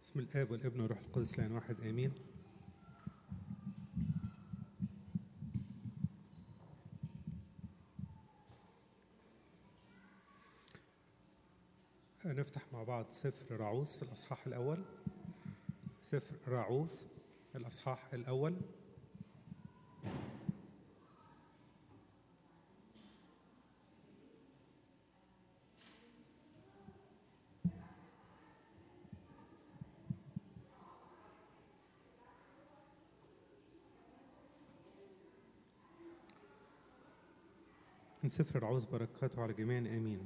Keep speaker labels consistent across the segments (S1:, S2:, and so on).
S1: بسم الآب والابن والروح القدس لان واحد آمين نفتح مع بعض سفر راعوث الأصحاح الأول سفر راعوث الأصحاح الأول من سفر العوز بركاته على جميع آمين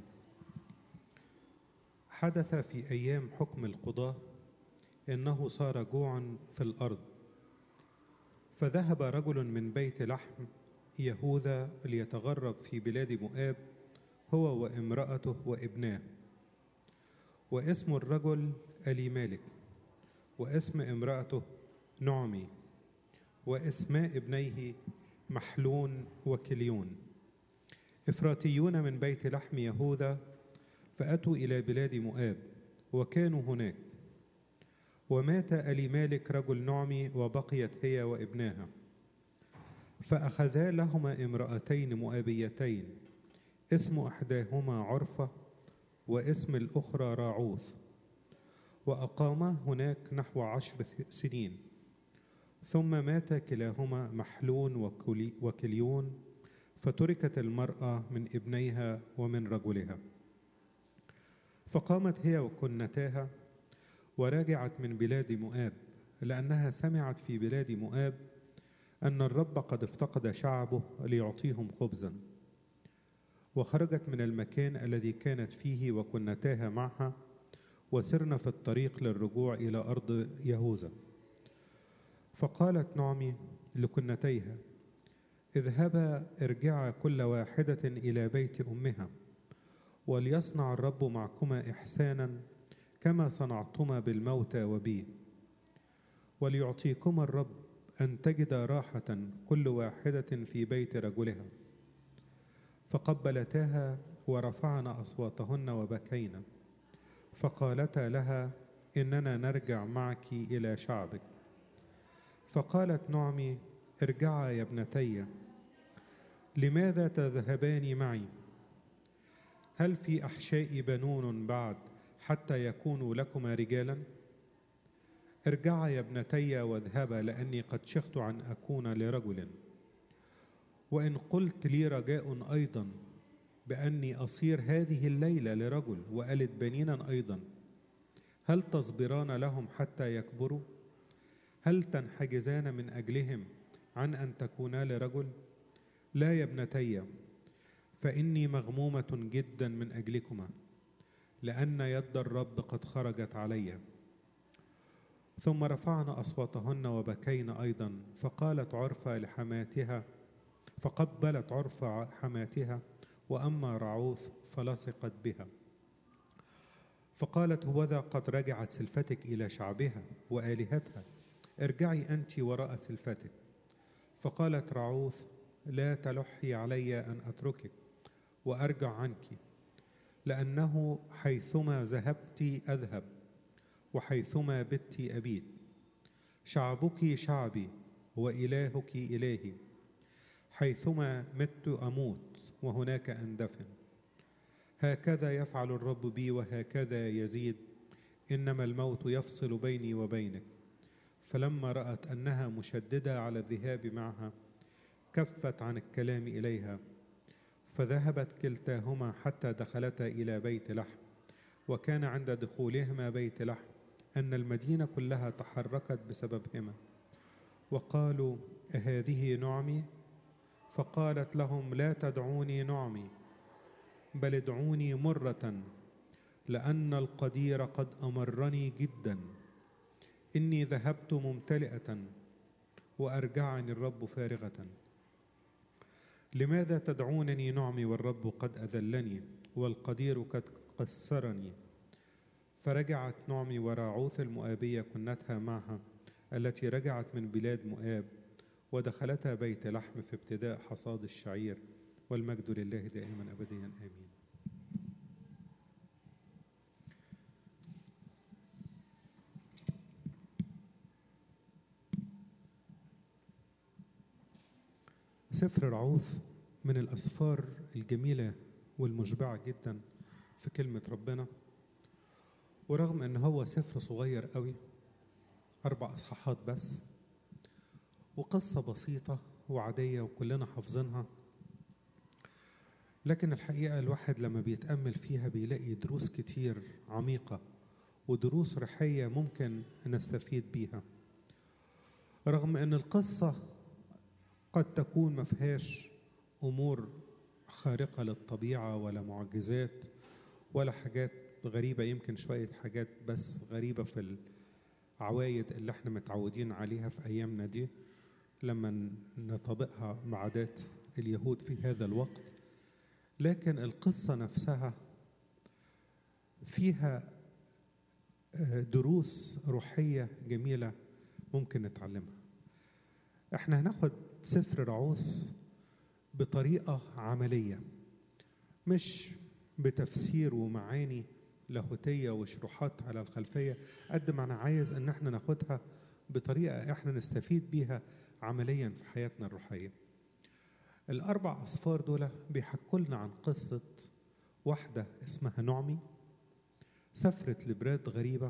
S1: حدث في أيام حكم القضاة إنه صار جوع في الأرض فذهب رجل من بيت لحم يهوذا ليتغرب في بلاد مؤاب هو وامرأته وابناه واسم الرجل ألي مالك واسم امرأته نعمي واسماء ابنيه محلون وكليون إفراطيون من بيت لحم يهوذا فأتوا إلى بلاد مؤاب وكانوا هناك ومات ألي مالك رجل نعمي وبقيت هي وابناها فأخذا لهما امرأتين مؤابيتين اسم إحداهما عرفة واسم الأخرى راعوث وأقاما هناك نحو عشر سنين ثم مات كلاهما محلون وكليون فتركت المرأة من ابنيها ومن رجلها فقامت هي وكنتاها ورجعت من بلاد مؤاب لأنها سمعت في بلاد مؤاب أن الرب قد افتقد شعبه ليعطيهم خبزا وخرجت من المكان الذي كانت فيه وكنتاها معها وسرنا في الطريق للرجوع إلى أرض يهوذا فقالت نعمي لكنتيها اذهبا ارجعا كل واحدة إلى بيت أمها وليصنع الرب معكما إحسانا كما صنعتما بالموتى وبي وليعطيكما الرب أن تجد راحة كل واحدة في بيت رجلها فقبلتاها ورفعنا أصواتهن وبكينا فقالتا لها إننا نرجع معك إلى شعبك فقالت نعمي ارجعا يا ابنتي لماذا تذهبان معي هل في احشائي بنون بعد حتى يكونوا لكما رجالا ارجعا يا ابنتي واذهبا لاني قد شخت عن اكون لرجل وان قلت لي رجاء ايضا باني اصير هذه الليله لرجل والد بنينا ايضا هل تصبران لهم حتى يكبروا هل تنحجزان من اجلهم عن ان تكونا لرجل لا يا ابنتي فاني مغمومه جدا من اجلكما لان يد الرب قد خرجت علي ثم رفعنا اصواتهن وبكين ايضا فقالت عرفه لحماتها فقبلت عرفه حماتها واما رعوث فلصقت بها فقالت هوذا قد رجعت سلفتك الى شعبها والهتها ارجعي انت وراء سلفتك فقالت رعوث لا تلحي علي ان اتركك وارجع عنك لانه حيثما ذهبت اذهب وحيثما بت ابيت شعبك شعبي والهك الهي حيثما مت اموت وهناك اندفن هكذا يفعل الرب بي وهكذا يزيد انما الموت يفصل بيني وبينك فلما رأت أنها مشددة على الذهاب معها كفت عن الكلام إليها فذهبت كلتاهما حتى دخلتا إلى بيت لحم وكان عند دخولهما بيت لحم أن المدينة كلها تحركت بسببهما وقالوا أهذه نعمي فقالت لهم لا تدعوني نعمي بل ادعوني مرة لأن القدير قد أمرني جداً إني ذهبت ممتلئة وأرجعني الرب فارغة لماذا تدعونني نعمي والرب قد أذلني والقدير قد قسرني فرجعت نعمي وراعوث المؤابية كنتها معها التي رجعت من بلاد مؤاب ودخلتها بيت لحم في ابتداء حصاد الشعير والمجد لله دائما أبديا آمين سفر رعوث من الأسفار الجميلة والمشبعة جدا في كلمة ربنا ورغم ان هو سفر صغير قوي اربع اصحاحات بس وقصة بسيطة وعادية وكلنا حافظينها لكن الحقيقة الواحد لما بيتأمل فيها بيلاقي دروس كتير عميقة ودروس روحية ممكن نستفيد بيها رغم ان القصة قد تكون ما فيهاش امور خارقة للطبيعة ولا معجزات ولا حاجات غريبة يمكن شوية حاجات بس غريبة في العوايد اللي احنا متعودين عليها في أيامنا دي لما نطبقها مع عادات اليهود في هذا الوقت لكن القصة نفسها فيها دروس روحية جميلة ممكن نتعلمها احنا هناخد سفر رعوس بطريقة عملية مش بتفسير ومعاني لاهوتية وشروحات على الخلفية قد ما أنا عايز إن احنا ناخدها بطريقة احنا نستفيد بيها عمليا في حياتنا الروحية الأربع أصفار دول بيحكوا لنا عن قصة واحدة اسمها نعمي سافرت لبلاد غريبة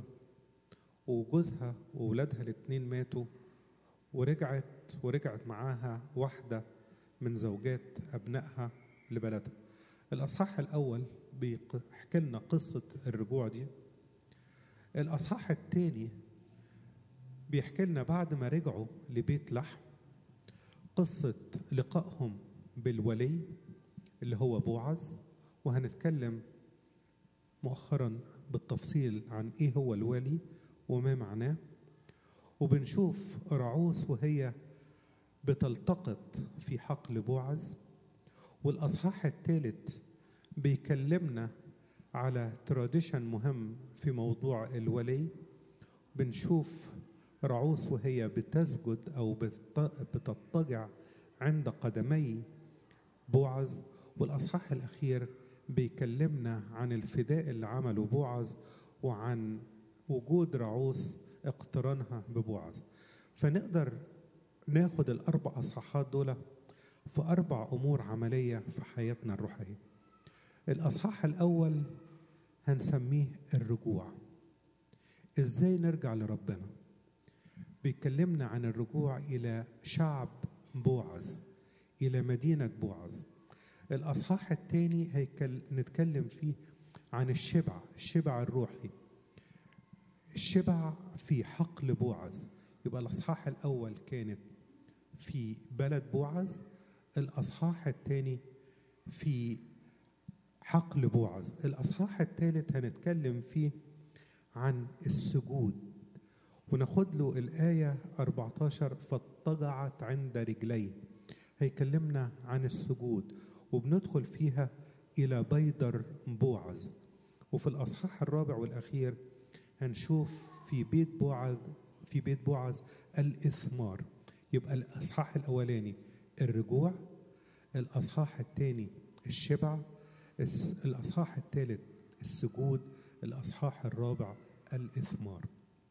S1: وجوزها وولادها الاتنين ماتوا ورجعت ورجعت معاها واحدة من زوجات أبنائها لبلدها الأصحاح الأول بيحكي لنا قصة الرجوع دي الأصحاح الثاني بيحكي لنا بعد ما رجعوا لبيت لحم قصة لقائهم بالولي اللي هو بوعز وهنتكلم مؤخرا بالتفصيل عن ايه هو الولي وما معناه وبنشوف رعوس وهي بتلتقط في حقل بوعز والاصحاح الثالث بيكلمنا على تراديشن مهم في موضوع الولي بنشوف رعوس وهي بتسجد او بتضطجع عند قدمي بوعز والاصحاح الاخير بيكلمنا عن الفداء اللي عمله بوعز وعن وجود رعوس اقترانها ببوعز فنقدر ناخد الاربع اصحاحات دول في اربع امور عمليه في حياتنا الروحيه الاصحاح الاول هنسميه الرجوع ازاي نرجع لربنا بيكلمنا عن الرجوع الى شعب بوعز الى مدينه بوعز الاصحاح الثاني هيكل... نتكلم فيه عن الشبع الشبع الروحي الشبع في حقل بوعز يبقى الاصحاح الاول كانت في بلد بوعز الاصحاح الثاني في حقل بوعز الاصحاح الثالث هنتكلم فيه عن السجود وناخد له الآية 14 فاضطجعت عند رجليه هيكلمنا عن السجود وبندخل فيها إلى بيدر بوعز وفي الأصحاح الرابع والأخير هنشوف في بيت بوعز في بيت بوعز الإثمار يبقى الأصحاح الأولاني الرجوع الأصحاح الثاني الشبع الأصحاح الثالث السجود الأصحاح الرابع الإثمار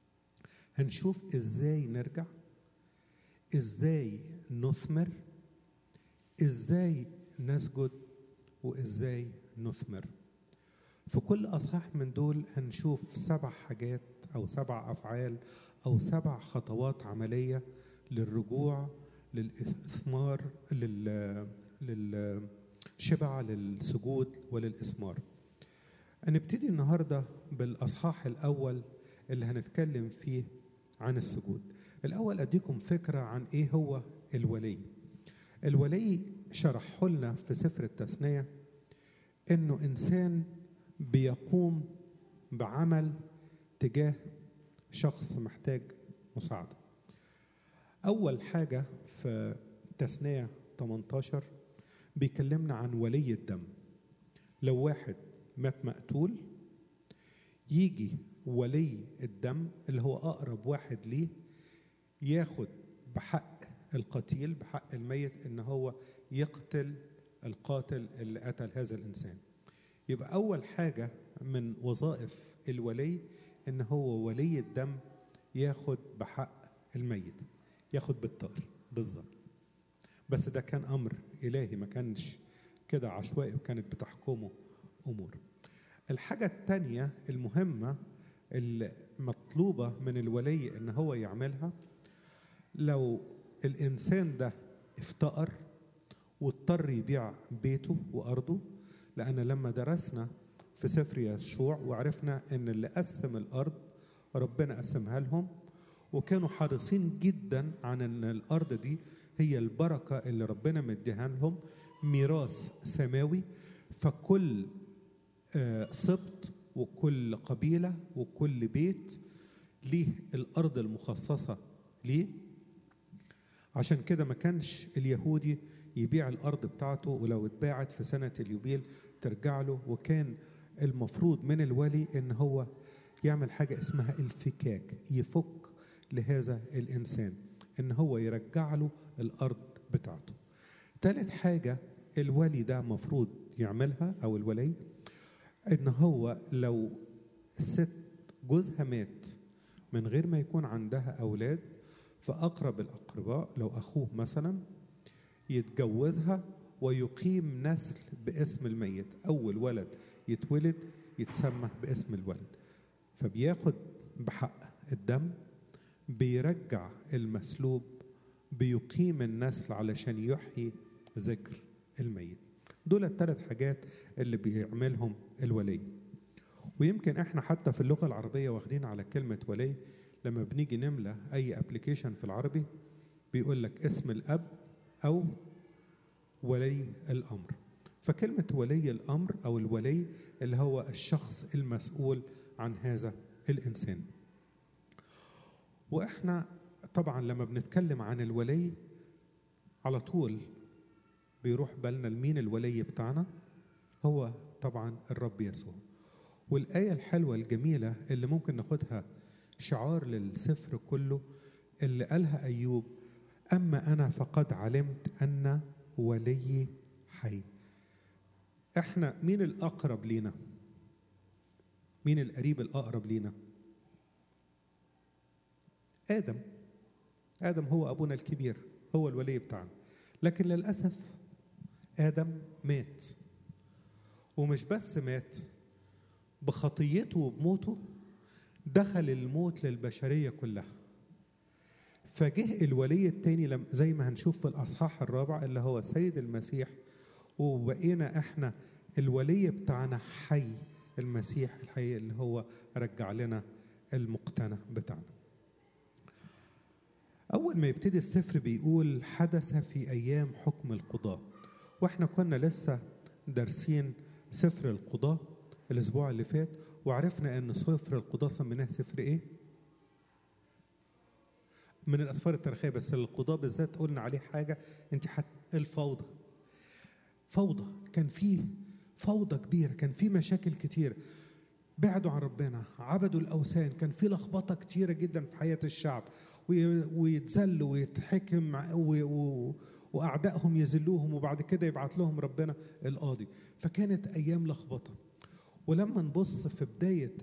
S1: هنشوف إزاي نرجع إزاي نثمر إزاي نسجد وإزاي نثمر في كل أصحاح من دول هنشوف سبع حاجات أو سبع أفعال أو سبع خطوات عملية للرجوع للإثمار لل للشبع للسجود وللإثمار هنبتدي النهاردة بالأصحاح الأول اللي هنتكلم فيه عن السجود الأول أديكم فكرة عن إيه هو الولي الولي شرحه لنا في سفر التثنية إنه إنسان بيقوم بعمل تجاه شخص محتاج مساعدة أول حاجة في تثنية 18 بيكلمنا عن ولي الدم لو واحد مات مقتول يجي ولي الدم اللي هو أقرب واحد ليه ياخد بحق القتيل بحق الميت إن هو يقتل القاتل اللي قتل هذا الإنسان يبقى أول حاجة من وظائف الولي إن هو ولي الدم ياخد بحق الميت ياخد بالطار بالظبط بس ده كان امر الهي ما كانش كده عشوائي وكانت بتحكمه امور الحاجه الثانيه المهمه المطلوبه من الولي ان هو يعملها لو الانسان ده افتقر واضطر يبيع بيته وارضه لان لما درسنا في سفر يشوع وعرفنا ان اللي قسم الارض ربنا قسمها لهم وكانوا حريصين جدا عن ان الارض دي هي البركه اللي ربنا مديها لهم ميراث سماوي فكل سبط وكل قبيله وكل بيت ليه الارض المخصصه ليه عشان كده ما كانش اليهودي يبيع الارض بتاعته ولو اتباعت في سنه اليوبيل ترجع له وكان المفروض من الولي ان هو يعمل حاجه اسمها الفكاك يفك لهذا الانسان ان هو يرجع له الارض بتاعته ثالث حاجه الولي ده مفروض يعملها او الولي ان هو لو الست جوزها مات من غير ما يكون عندها اولاد فاقرب الاقرباء لو اخوه مثلا يتجوزها ويقيم نسل باسم الميت اول ولد يتولد يتسمى باسم الولد فبياخد بحق الدم بيرجع المسلوب بيقيم النسل علشان يحيي ذكر الميت دول الثلاث حاجات اللي بيعملهم الولي ويمكن احنا حتى في اللغه العربيه واخدين على كلمه ولي لما بنيجي نملى اي ابلكيشن في العربي بيقول لك اسم الاب او ولي الامر فكلمه ولي الامر او الولي اللي هو الشخص المسؤول عن هذا الانسان واحنا طبعا لما بنتكلم عن الولي على طول بيروح بالنا لمين الولي بتاعنا هو طبعا الرب يسوع والآية الحلوة الجميلة اللي ممكن ناخدها شعار للسفر كله اللي قالها أيوب أما أنا فقد علمت أن ولي حي احنا مين الأقرب لينا مين القريب الأقرب لينا آدم آدم هو أبونا الكبير هو الولي بتاعنا لكن للأسف آدم مات ومش بس مات بخطيته وبموته دخل الموت للبشرية كلها فجه الولي التاني زي ما هنشوف في الأصحاح الرابع اللي هو السيد المسيح وبقينا احنا الولي بتاعنا حي المسيح الحي اللي هو رجع لنا المقتنى بتاعنا أول ما يبتدي السفر بيقول حدث في أيام حكم القضاة واحنا كنا لسه دارسين سفر القضاة الأسبوع اللي فات وعرفنا إن سفر القضاة سميناه سفر إيه؟ من الأسفار التاريخية بس القضاة بالذات قلنا عليه حاجة أنت حت الفوضى فوضى كان فيه فوضى كبيرة كان فيه مشاكل كتير بعدوا عن ربنا عبدوا الأوثان كان في لخبطة كتيرة جدا في حياة الشعب ويتذلوا ويتحكم واعدائهم يذلوهم وبعد كده يبعت لهم ربنا القاضي فكانت ايام لخبطه ولما نبص في بدايه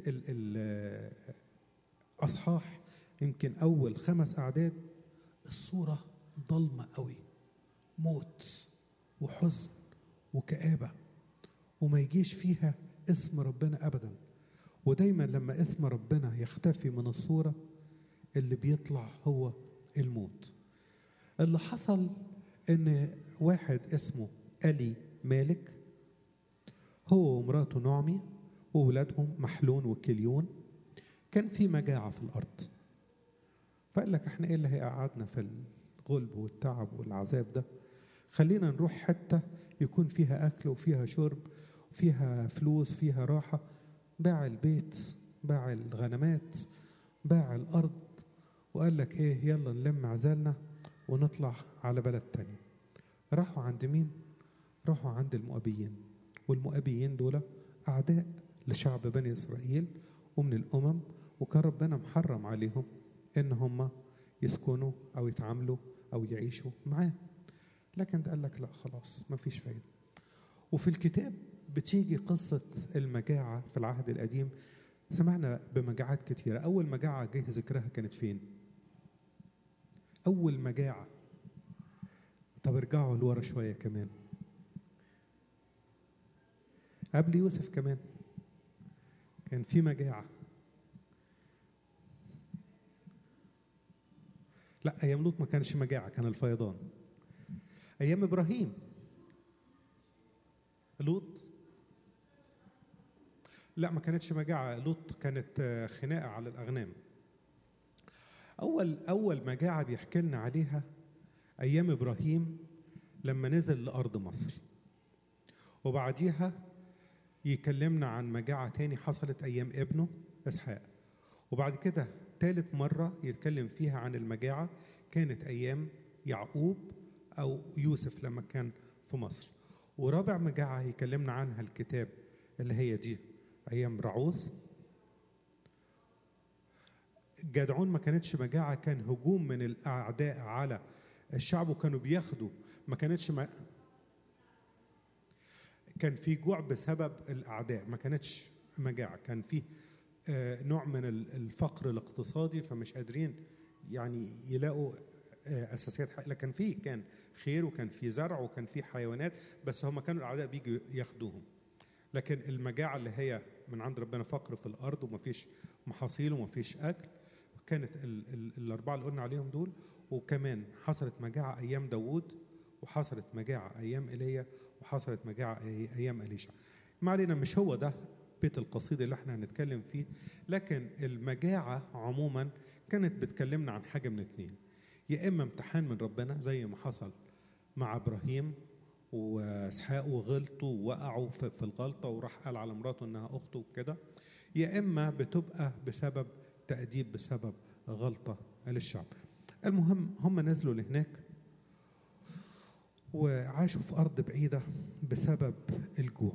S1: الاصحاح يمكن اول خمس اعداد الصوره ضلمه قوي موت وحزن وكآبه وما يجيش فيها اسم ربنا ابدا ودايما لما اسم ربنا يختفي من الصوره اللي بيطلع هو الموت اللي حصل ان واحد اسمه الي مالك هو ومراته نعمي وولادهم محلون وكليون كان في مجاعة في الأرض فقال لك احنا ايه اللي هيقعدنا في الغلب والتعب والعذاب ده خلينا نروح حتة يكون فيها أكل وفيها شرب وفيها فلوس فيها راحة باع البيت باع الغنمات باع الأرض وقال لك ايه يلا نلم عزالنا ونطلع على بلد تاني راحوا عند مين راحوا عند المؤبيين والمؤبيين دول أعداء لشعب بني إسرائيل ومن الأمم وكان ربنا محرم عليهم إن هم يسكنوا أو يتعاملوا أو يعيشوا معاه لكن ده قال لك لا خلاص ما فيش فايدة وفي الكتاب بتيجي قصة المجاعة في العهد القديم سمعنا بمجاعات كتيرة أول مجاعة جه ذكرها كانت فين أول مجاعة طب ارجعوا لورا شوية كمان قبل يوسف كمان كان في مجاعة لا أيام لوط ما كانش مجاعة كان الفيضان أيام إبراهيم لوط لا ما كانتش مجاعة لوط كانت آه، خناقة على الأغنام أول أول مجاعة بيحكي لنا عليها أيام إبراهيم لما نزل لأرض مصر وبعديها يكلمنا عن مجاعة تاني حصلت أيام ابنه إسحاق وبعد كده تالت مرة يتكلم فيها عن المجاعة كانت أيام يعقوب أو يوسف لما كان في مصر ورابع مجاعة يكلمنا عنها الكتاب اللي هي دي أيام رعوز جدعون ما كانتش مجاعة كان هجوم من الأعداء على الشعب وكانوا بياخدوا ما كانتش ما كان في جوع بسبب الأعداء ما كانتش مجاعة كان في آه، نوع من ال- الفقر الاقتصادي فمش قادرين يعني يلاقوا آه، اساسيات حق لكن في كان خير وكان في زرع وكان في حيوانات بس هم كانوا الاعداء بيجوا ياخدوهم لكن المجاعه اللي هي من عند ربنا فقر في الارض ومفيش محاصيل ومفيش اكل كانت ال ال الاربعه اللي قلنا عليهم دول وكمان حصلت مجاعه ايام داوود وحصلت مجاعه ايام ايليا وحصلت مجاعه أي- ايام اليشع ما علينا مش هو ده بيت القصيد اللي احنا هنتكلم فيه لكن المجاعه عموما كانت بتكلمنا عن حاجه من اتنين يا اما امتحان من ربنا زي ما حصل مع ابراهيم واسحاق وغلطوا ووقعوا في في الغلطه وراح قال على مراته انها اخته وكده يا اما بتبقى بسبب تاديب بسبب غلطه للشعب المهم هم نزلوا لهناك وعاشوا في ارض بعيده بسبب الجوع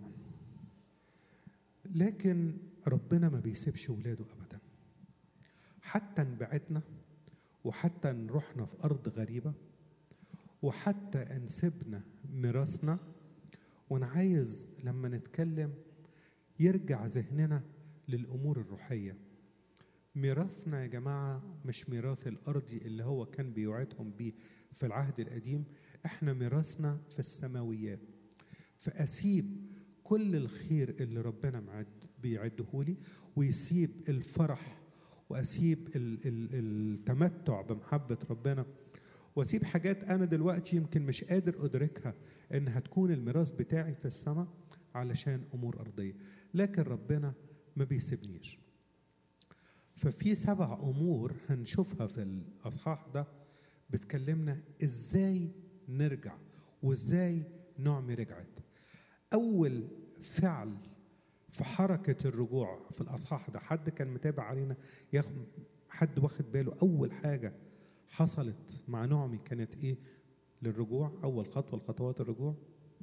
S1: لكن ربنا ما بيسيبش ولاده ابدا حتى انبعدنا وحتى نروحنا في ارض غريبه وحتى ان سبنا ميراثنا وانا عايز لما نتكلم يرجع ذهننا للامور الروحيه ميراثنا يا جماعه مش ميراث الارضي اللي هو كان بيوعدهم بيه في العهد القديم احنا ميراثنا في السماويات فاسيب كل الخير اللي ربنا معد بيعده لي ويسيب الفرح واسيب ال- ال- التمتع بمحبه ربنا واسيب حاجات انا دلوقتي يمكن مش قادر ادركها ان هتكون الميراث بتاعي في السماء علشان امور ارضيه لكن ربنا ما بيسيبنيش ففي سبع امور هنشوفها في الاصحاح ده بتكلمنا ازاي نرجع وازاي نعمي رجعت اول فعل في حركة الرجوع في الأصحاح ده حد كان متابع علينا ياخد حد واخد باله أول حاجة حصلت مع نعمي كانت إيه للرجوع أول خطوة لخطوات الرجوع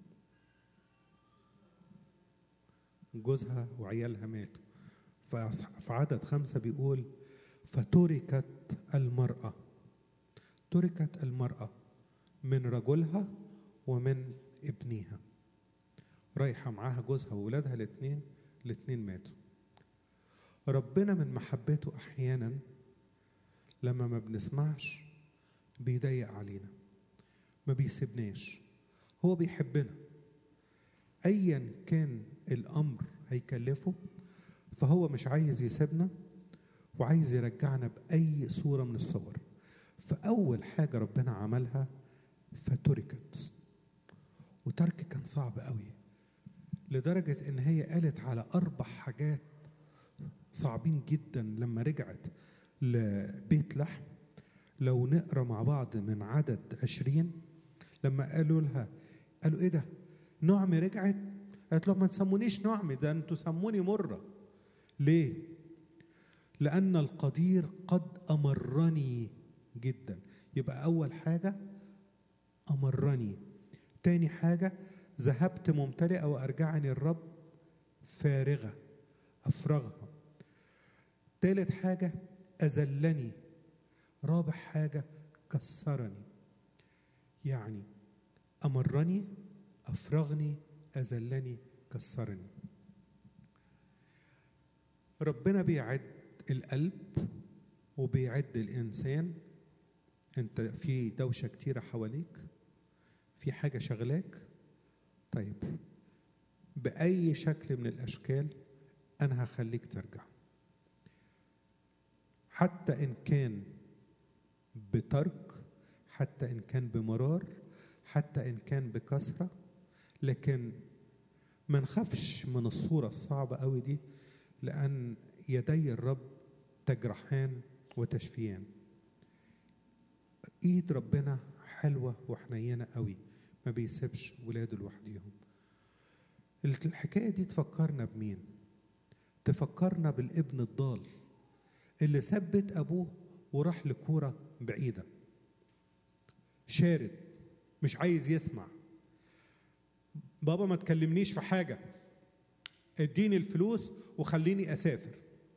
S1: جوزها وعيالها ماتوا فأصح- في عدد خمسة بيقول فتركت المرأة تركت المرأة من رجلها ومن ابنها رايحة معاها جوزها وولادها الاثنين الاثنين ماتوا ربنا من محبته أحيانا لما ما بنسمعش بيضيق علينا ما بيسيبناش هو بيحبنا ايا كان الامر هيكلفه فهو مش عايز يسيبنا وعايز يرجعنا باي صوره من الصور فاول حاجه ربنا عملها فتركت وترك كان صعب قوي لدرجه ان هي قالت على اربع حاجات صعبين جدا لما رجعت لبيت لحم لو نقرا مع بعض من عدد عشرين لما قالوا لها قالوا ايه ده نعمي رجعت قالت لهم ما تسمونيش نعمي ده انتوا سموني مره ليه لان القدير قد امرني جدا يبقى اول حاجه امرني تاني حاجه ذهبت ممتلئه وارجعني الرب فارغه افرغها تالت حاجه اذلني رابع حاجه كسرني يعني امرني افرغني اذلني كسرني ربنا بيعد القلب وبيعد الانسان انت في دوشه كتيره حواليك في حاجة شغلاك طيب بأي شكل من الأشكال أنا هخليك ترجع حتى إن كان بترك حتى إن كان بمرار حتى إن كان بكثرة لكن ما نخافش من الصورة الصعبة قوي دي لأن يدي الرب تجرحان وتشفيان ايد ربنا حلوة وحنينة قوي ما بيسيبش ولاده لوحديهم الحكاية دي تفكرنا بمين تفكرنا بالابن الضال اللي ثبت أبوه وراح لكورة بعيدة شارد مش عايز يسمع بابا ما تكلمنيش في حاجة اديني الفلوس وخليني أسافر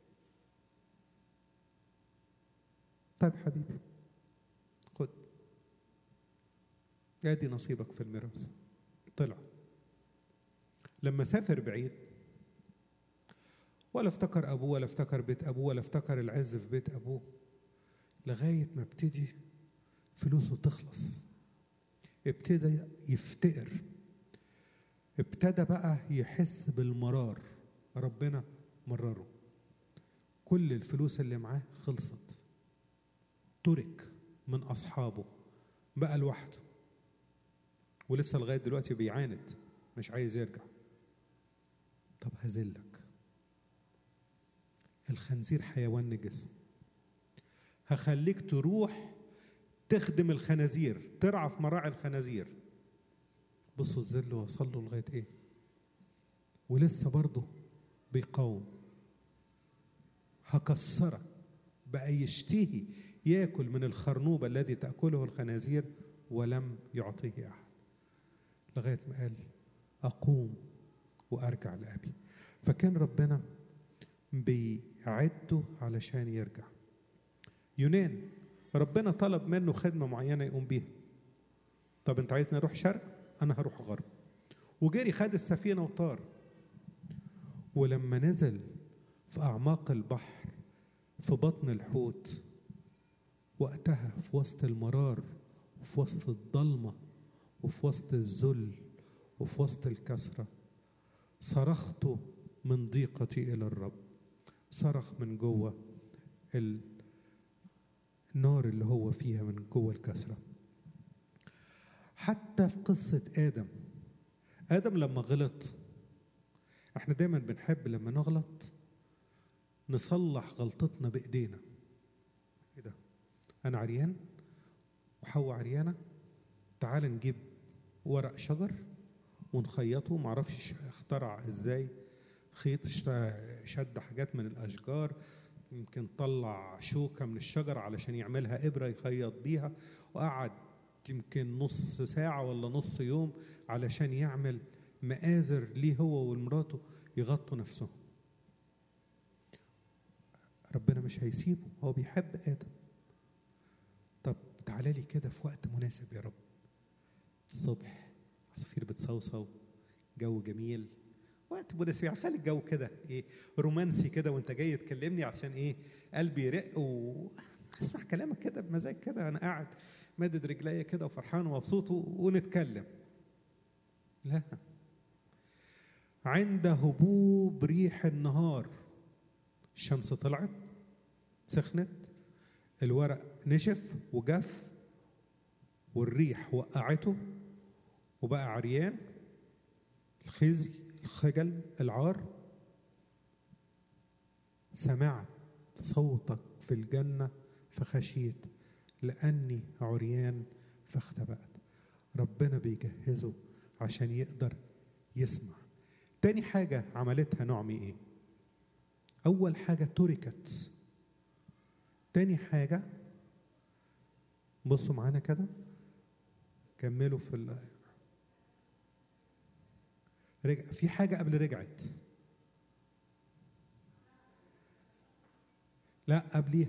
S1: طيب حبيبي خد ادي نصيبك في الميراث طلع لما سافر بعيد ولا افتكر ابوه ولا افتكر بيت ابوه ولا افتكر العز في بيت ابوه لغايه ما ابتدي فلوسه تخلص ابتدى يفتقر ابتدى بقى يحس بالمرار ربنا مرره كل الفلوس اللي معاه خلصت ترك من اصحابه بقى لوحده ولسه لغايه دلوقتي بيعاند مش عايز يرجع طب هذلك الخنزير حيوان نجس هخليك تروح تخدم الخنازير ترعى في مراعي الخنازير بصوا الذل وصل له لغايه ايه ولسه برضه بيقاوم هكسرك بقى يشتهي ياكل من الخرنوبة الذي تأكله الخنازير ولم يعطيه أحد لغاية ما قال أقوم وأرجع لأبي فكان ربنا بيعده علشان يرجع يونان ربنا طلب منه خدمة معينة يقوم بيها طب انت عايزني اروح شرق انا هروح غرب وجري خد السفينة وطار ولما نزل في أعماق البحر في بطن الحوت وقتها في وسط المرار وفي وسط الضلمة وفي وسط الذل وفي وسط الكسرة صرخت من ضيقتي إلى الرب صرخ من جوه النار اللي هو فيها من جوه الكسرة حتى في قصة آدم آدم لما غلط احنا دايما بنحب لما نغلط نصلح غلطتنا بايدينا ايه ده انا عريان وحواء عريانه تعال نجيب ورق شجر ونخيطه معرفش اخترع ازاي خيط شد حاجات من الاشجار يمكن طلع شوكه من الشجر علشان يعملها ابره يخيط بيها وقعد يمكن نص ساعه ولا نص يوم علشان يعمل مآزر ليه هو ومراته يغطوا نفسهم ربنا مش هيسيبه هو بيحب آدم طب تعالى لي كده في وقت مناسب يا رب الصبح عصافير بتصوصو جو جميل وقت مناسب يعني خلي الجو كده ايه رومانسي كده وانت جاي تكلمني عشان ايه قلبي يرق و اسمع كلامك كده بمزاج كده انا قاعد مادد رجليا كده وفرحان ومبسوط ونتكلم لا عند هبوب ريح النهار الشمس طلعت سخنت الورق نشف وجف والريح وقعته وبقى عريان الخزي الخجل العار سمعت صوتك في الجنة فخشيت لأني عريان فاختبأت ربنا بيجهزه عشان يقدر يسمع تاني حاجة عملتها نعمي ايه أول حاجة تركت تاني حاجة بصوا معانا كده كملوا في ال... رجع في حاجة قبل رجعت لا قبليها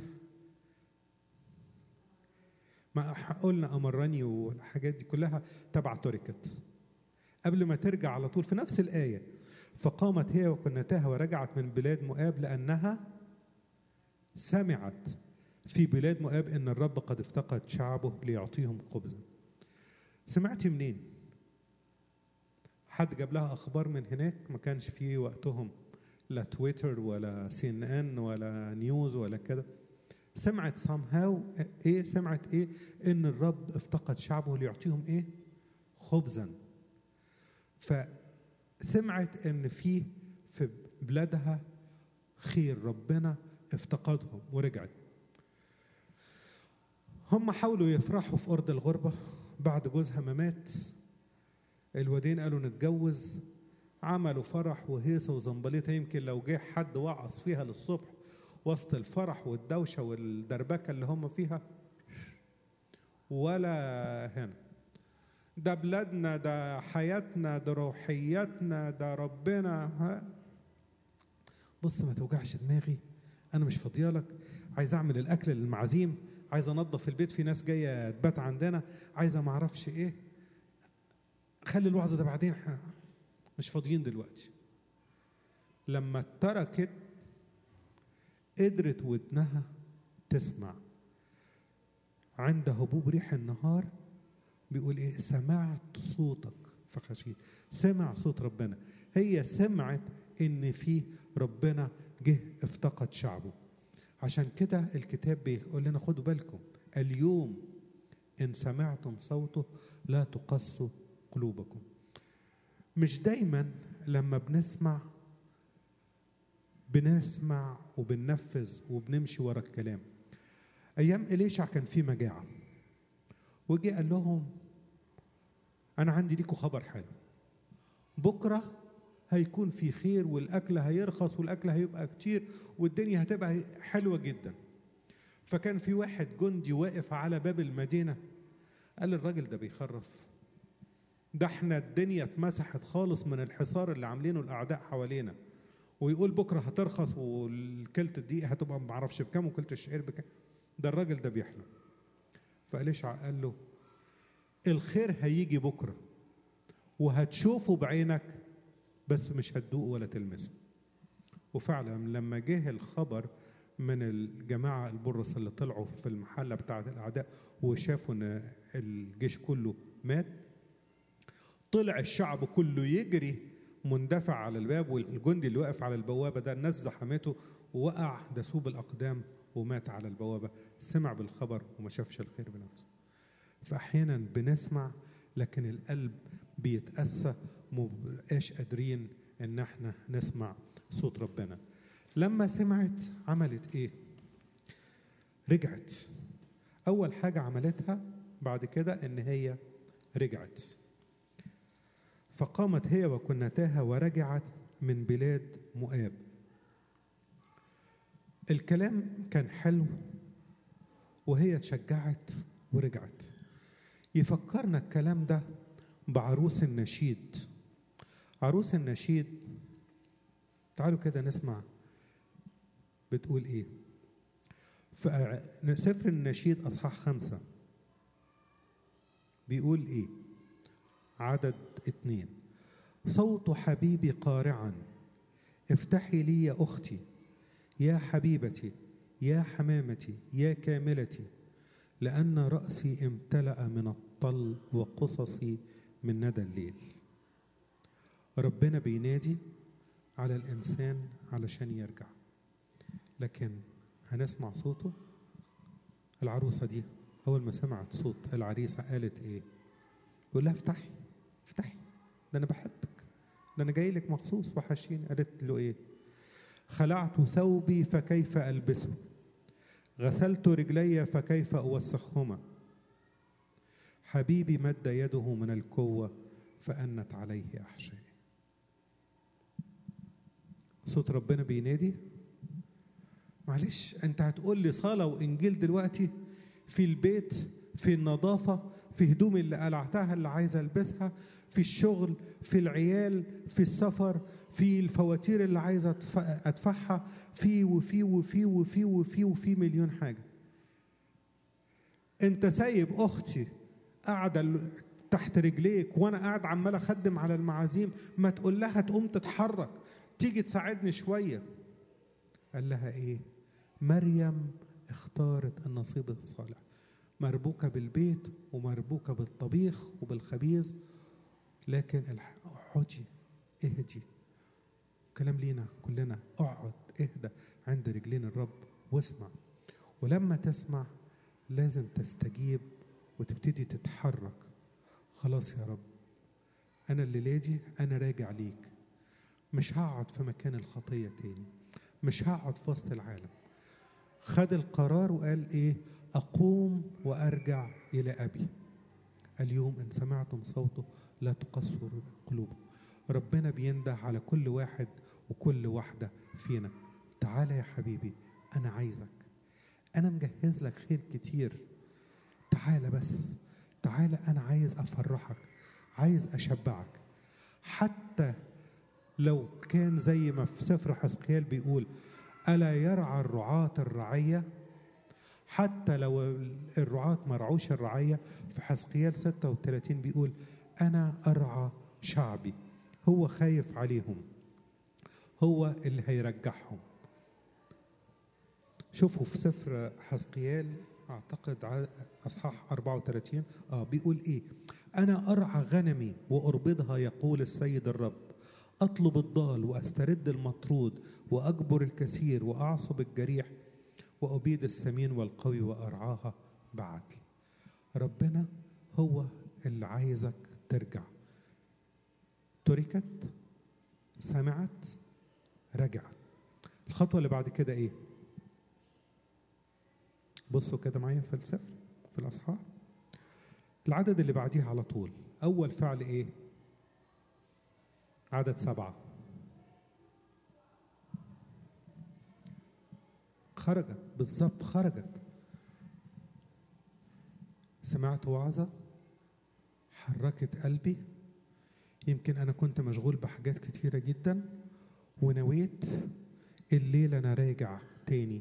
S1: ما قلنا أمرني والحاجات دي كلها تبع تركت قبل ما ترجع على طول في نفس الآية فقامت هي وكنتها ورجعت من بلاد مؤاب لأنها سمعت في بلاد مؤاب ان الرب قد افتقد شعبه ليعطيهم خبزا سمعتي منين حد جاب لها اخبار من هناك ما كانش فيه وقتهم لا تويتر ولا سي ان ان ولا نيوز ولا كده سمعت سام هاو ايه سمعت ايه ان الرب افتقد شعبه ليعطيهم ايه خبزا فسمعت ان في في بلادها خير ربنا افتقدهم ورجعت هم حاولوا يفرحوا في ارض الغربه بعد جوزها ما مات الوادين قالوا نتجوز عملوا فرح وهيصه وزنبليطه يمكن لو جه حد وعظ فيها للصبح وسط الفرح والدوشه والدربكه اللي هم فيها ولا هنا ده بلادنا ده حياتنا ده روحياتنا ده ربنا ها بص ما توجعش دماغي انا مش فاضيالك عايز اعمل الاكل للمعازيم عايز انظف البيت في ناس جايه تبات عندنا عايزه ما اعرفش ايه خلي الوعظ ده بعدين مش فاضيين دلوقتي لما تركت قدرت ودنها تسمع عند هبوب ريح النهار بيقول ايه سمعت صوتك فخشيت سمع صوت ربنا هي سمعت ان في ربنا جه افتقد شعبه عشان كده الكتاب بيقول لنا خدوا بالكم اليوم ان سمعتم صوته لا تقسوا قلوبكم مش دايما لما بنسمع بنسمع وبننفذ وبنمشي ورا الكلام ايام اليشع كان في مجاعه وجي قال لهم انا عندي ليكم خبر حلو بكره هيكون في خير والاكل هيرخص والاكل هيبقى كتير والدنيا هتبقى حلوه جدا فكان في واحد جندي واقف على باب المدينه قال الراجل ده بيخرف ده احنا الدنيا اتمسحت خالص من الحصار اللي عاملينه الاعداء حوالينا ويقول بكره هترخص والكلت الدقيق هتبقى معرفش بكام وكلت الشعير بكام ده الراجل ده بيحلم فإليشع قال له الخير هيجي بكره وهتشوفه بعينك بس مش هتدوق ولا تلمسه وفعلا لما جه الخبر من الجماعة البرص اللي طلعوا في المحلة بتاعة الأعداء وشافوا إن الجيش كله مات طلع الشعب كله يجري مندفع على الباب والجندي اللي واقف على البوابة ده الناس زحمته ووقع دسوب الأقدام ومات على البوابة سمع بالخبر وما شافش الخير بنفسه فأحيانا بنسمع لكن القلب بيتأسى مبقاش قادرين إن احنا نسمع صوت ربنا لما سمعت عملت ايه رجعت اول حاجه عملتها بعد كده ان هي رجعت فقامت هي وكنتاها ورجعت من بلاد مؤاب الكلام كان حلو وهي اتشجعت ورجعت يفكرنا الكلام ده بعروس النشيد عروس النشيد تعالوا كده نسمع بتقول ايه في سفر النشيد اصحاح خمسة بيقول ايه عدد اتنين صوت حبيبي قارعا افتحي لي يا اختي يا حبيبتي يا حمامتي يا كاملتي لان راسي امتلا من الطل وقصصي من ندى الليل ربنا بينادي على الانسان علشان يرجع لكن هنسمع صوته العروسه دي اول ما سمعت صوت العريسه قالت ايه يقول لها افتحي افتحي ده انا بحبك ده انا جاي لك مخصوص وحشين قالت له ايه خلعت ثوبي فكيف البسه غسلت رجلي فكيف اوسخهما حبيبي مد يده من القوه فانت عليه احشائي صوت ربنا بينادي معلش انت هتقول لي صلاه وانجيل دلوقتي في البيت في النظافه في هدومي اللي قلعتها اللي عايز البسها في الشغل في العيال في السفر في الفواتير اللي عايز ادفعها في وفي وفي وفي وفي وفي مليون حاجه انت سايب اختي قاعده تحت رجليك وانا قاعد عمال اخدم على المعازيم ما تقول لها تقوم تتحرك تيجي تساعدني شويه قال لها ايه مريم اختارت النصيب الصالح مربوكة بالبيت ومربوكة بالطبيخ وبالخبيز لكن الح- اقعدي اهدي كلام لينا كلنا اقعد اهدى عند رجلين الرب واسمع ولما تسمع لازم تستجيب وتبتدي تتحرك خلاص يا رب انا الليله دي انا راجع ليك مش هقعد في مكان الخطيه تاني مش هقعد في وسط العالم خد القرار وقال ايه اقوم وارجع الى ابي اليوم ان سمعتم صوته لا تقصروا قلوبكم ربنا بينده على كل واحد وكل واحده فينا تعالى يا حبيبي انا عايزك انا مجهز لك خير كتير تعالى بس تعالى انا عايز افرحك عايز اشبعك حتى لو كان زي ما في سفر حسقيال بيقول الا يرعى الرعاة الرعيه حتى لو الرعاة ما رعوش الرعيه في حسقيال 36 بيقول انا ارعى شعبي هو خايف عليهم هو اللي هيرجعهم شوفوا في سفر حسقيال اعتقد ع- اصحاح 34 اه بيقول ايه انا ارعى غنمي واربضها يقول السيد الرب اطلب الضال واسترد المطرود واجبر الكثير واعصب الجريح وابيد السمين والقوي وارعاها بعدل ربنا هو اللي عايزك ترجع تركت سمعت رجعت الخطوه اللي بعد كده ايه بصوا كده معايا في السفر في الاصحاح العدد اللي بعديه على طول اول فعل ايه عدد سبعه خرجت بالظبط خرجت سمعت وعظه حركت قلبي يمكن انا كنت مشغول بحاجات كتيره جدا ونويت الليل انا راجع تاني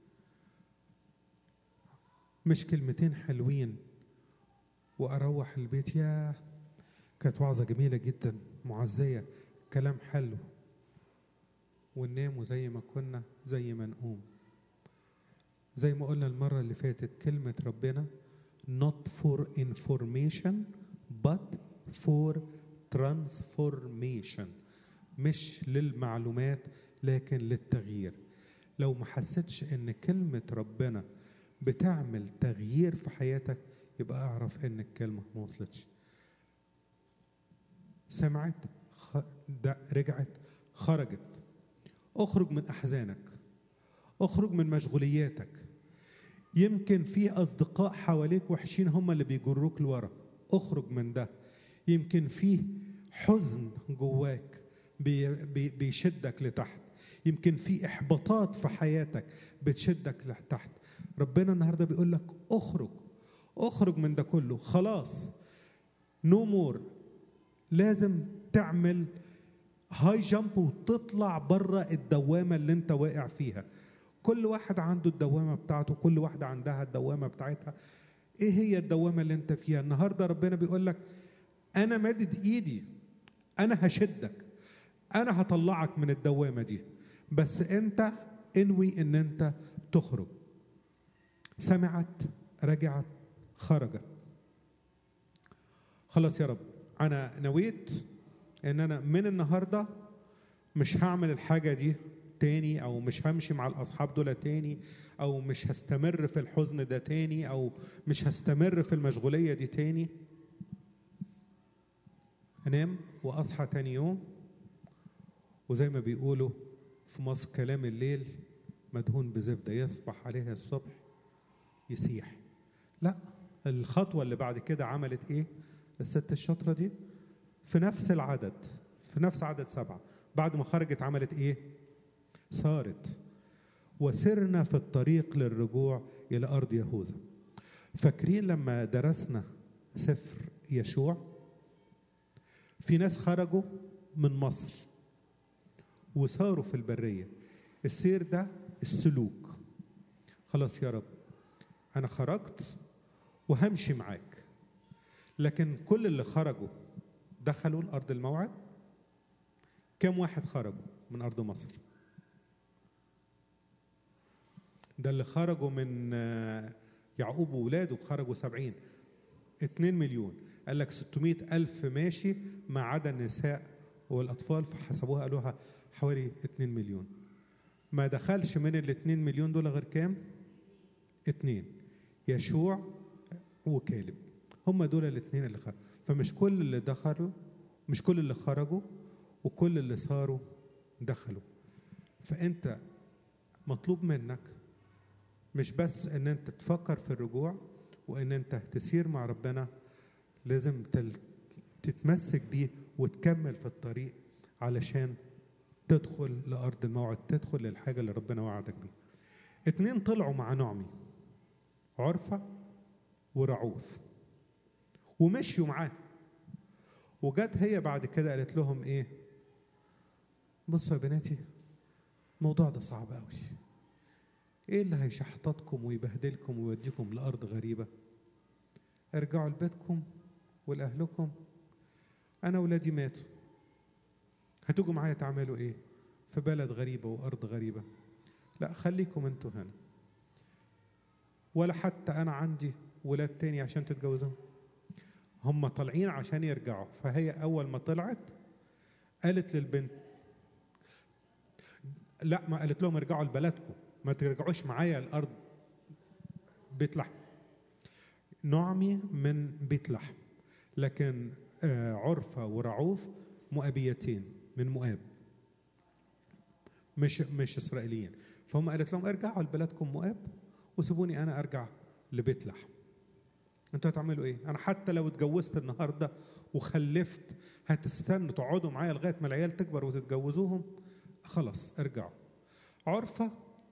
S1: مش كلمتين حلوين واروح البيت يا كانت وعظه جميله جدا معزيه كلام حلو وننام وزي ما كنا زي ما نقوم زي ما قلنا المره اللي فاتت كلمه ربنا not for information but for transformation مش للمعلومات لكن للتغيير لو ما حسيتش ان كلمه ربنا بتعمل تغيير في حياتك يبقى اعرف ان الكلمه ما وصلتش سمعت خ... ده رجعت خرجت اخرج من احزانك اخرج من مشغولياتك يمكن في اصدقاء حواليك وحشين هم اللي بيجروك لورا اخرج من ده يمكن في حزن جواك بي بي بيشدك لتحت يمكن في احباطات في حياتك بتشدك لتحت ربنا النهارده بيقول لك اخرج اخرج من ده كله خلاص نو no مور لازم تعمل هاي جامب وتطلع بره الدوامه اللي انت واقع فيها كل واحد عنده الدوامه بتاعته كل واحده عندها الدوامه بتاعتها ايه هي الدوامه اللي انت فيها النهارده ربنا بيقول لك انا مادد ايدي انا هشدك انا هطلعك من الدوامه دي بس انت انوي ان انت تخرج سمعت رجعت خرجت خلاص يا رب انا نويت ان انا من النهارده مش هعمل الحاجه دي تاني او مش همشي مع الاصحاب دول تاني او مش هستمر في الحزن ده تاني او مش هستمر في المشغوليه دي تاني انام واصحى تاني يوم وزي ما بيقولوا في مصر كلام الليل مدهون بزبده يصبح عليها الصبح يسيح لا الخطوه اللي بعد كده عملت ايه الست الشاطره دي في نفس العدد في نفس عدد سبعه بعد ما خرجت عملت ايه صارت وسرنا في الطريق للرجوع الى ارض يهوذا فاكرين لما درسنا سفر يشوع في ناس خرجوا من مصر وصاروا في البريه السير ده السلوك خلاص يا رب انا خرجت وهمشي معاك لكن كل اللي خرجوا دخلوا الارض الموعد كم واحد خرجوا من ارض مصر ده اللي خرجوا من يعقوب وولاده خرجوا سبعين اتنين مليون قال لك 600 ألف ماشي ما عدا النساء والأطفال فحسبوها قالوها حوالي 2 مليون ما دخلش من ال 2 مليون دول غير كام؟ اتنين يشوع وكالب هم دول الاثنين اللي خرجوا فمش كل اللي دخلوا مش كل اللي خرجوا وكل اللي صاروا دخلوا فانت مطلوب منك مش بس ان انت تفكر في الرجوع وان انت تسير مع ربنا لازم تل... تتمسك بيه وتكمل في الطريق علشان تدخل لارض الموعد تدخل للحاجه اللي ربنا وعدك بيها اتنين طلعوا مع نعمي عرفة ورعوث ومشيوا معاه وجت هي بعد كده قالت لهم ايه بصوا يا بناتي الموضوع ده صعب قوي ايه اللي هيشحططكم ويبهدلكم ويوديكم لارض غريبه ارجعوا لبيتكم ولاهلكم انا ولادي ماتوا هتيجوا معايا تعملوا ايه في بلد غريبه وارض غريبه لا خليكم انتوا هنا ولا حتى انا عندي ولاد تاني عشان تتجوزهم هم طالعين عشان يرجعوا فهي اول ما طلعت قالت للبنت لا ما قالت لهم ارجعوا لبلدكم ما ترجعوش معايا الارض بيت لحم نعمي من بيت لحم لكن آه عرفة ورعوث مؤابيتين من مؤاب مش مش اسرائيليين فهم قالت لهم ارجعوا لبلدكم مؤاب وسيبوني انا ارجع لبيت لحم انتوا هتعملوا ايه انا حتى لو اتجوزت النهارده وخلفت هتستنوا تقعدوا معايا لغايه ما العيال تكبر وتتجوزوهم خلاص ارجعوا عرفه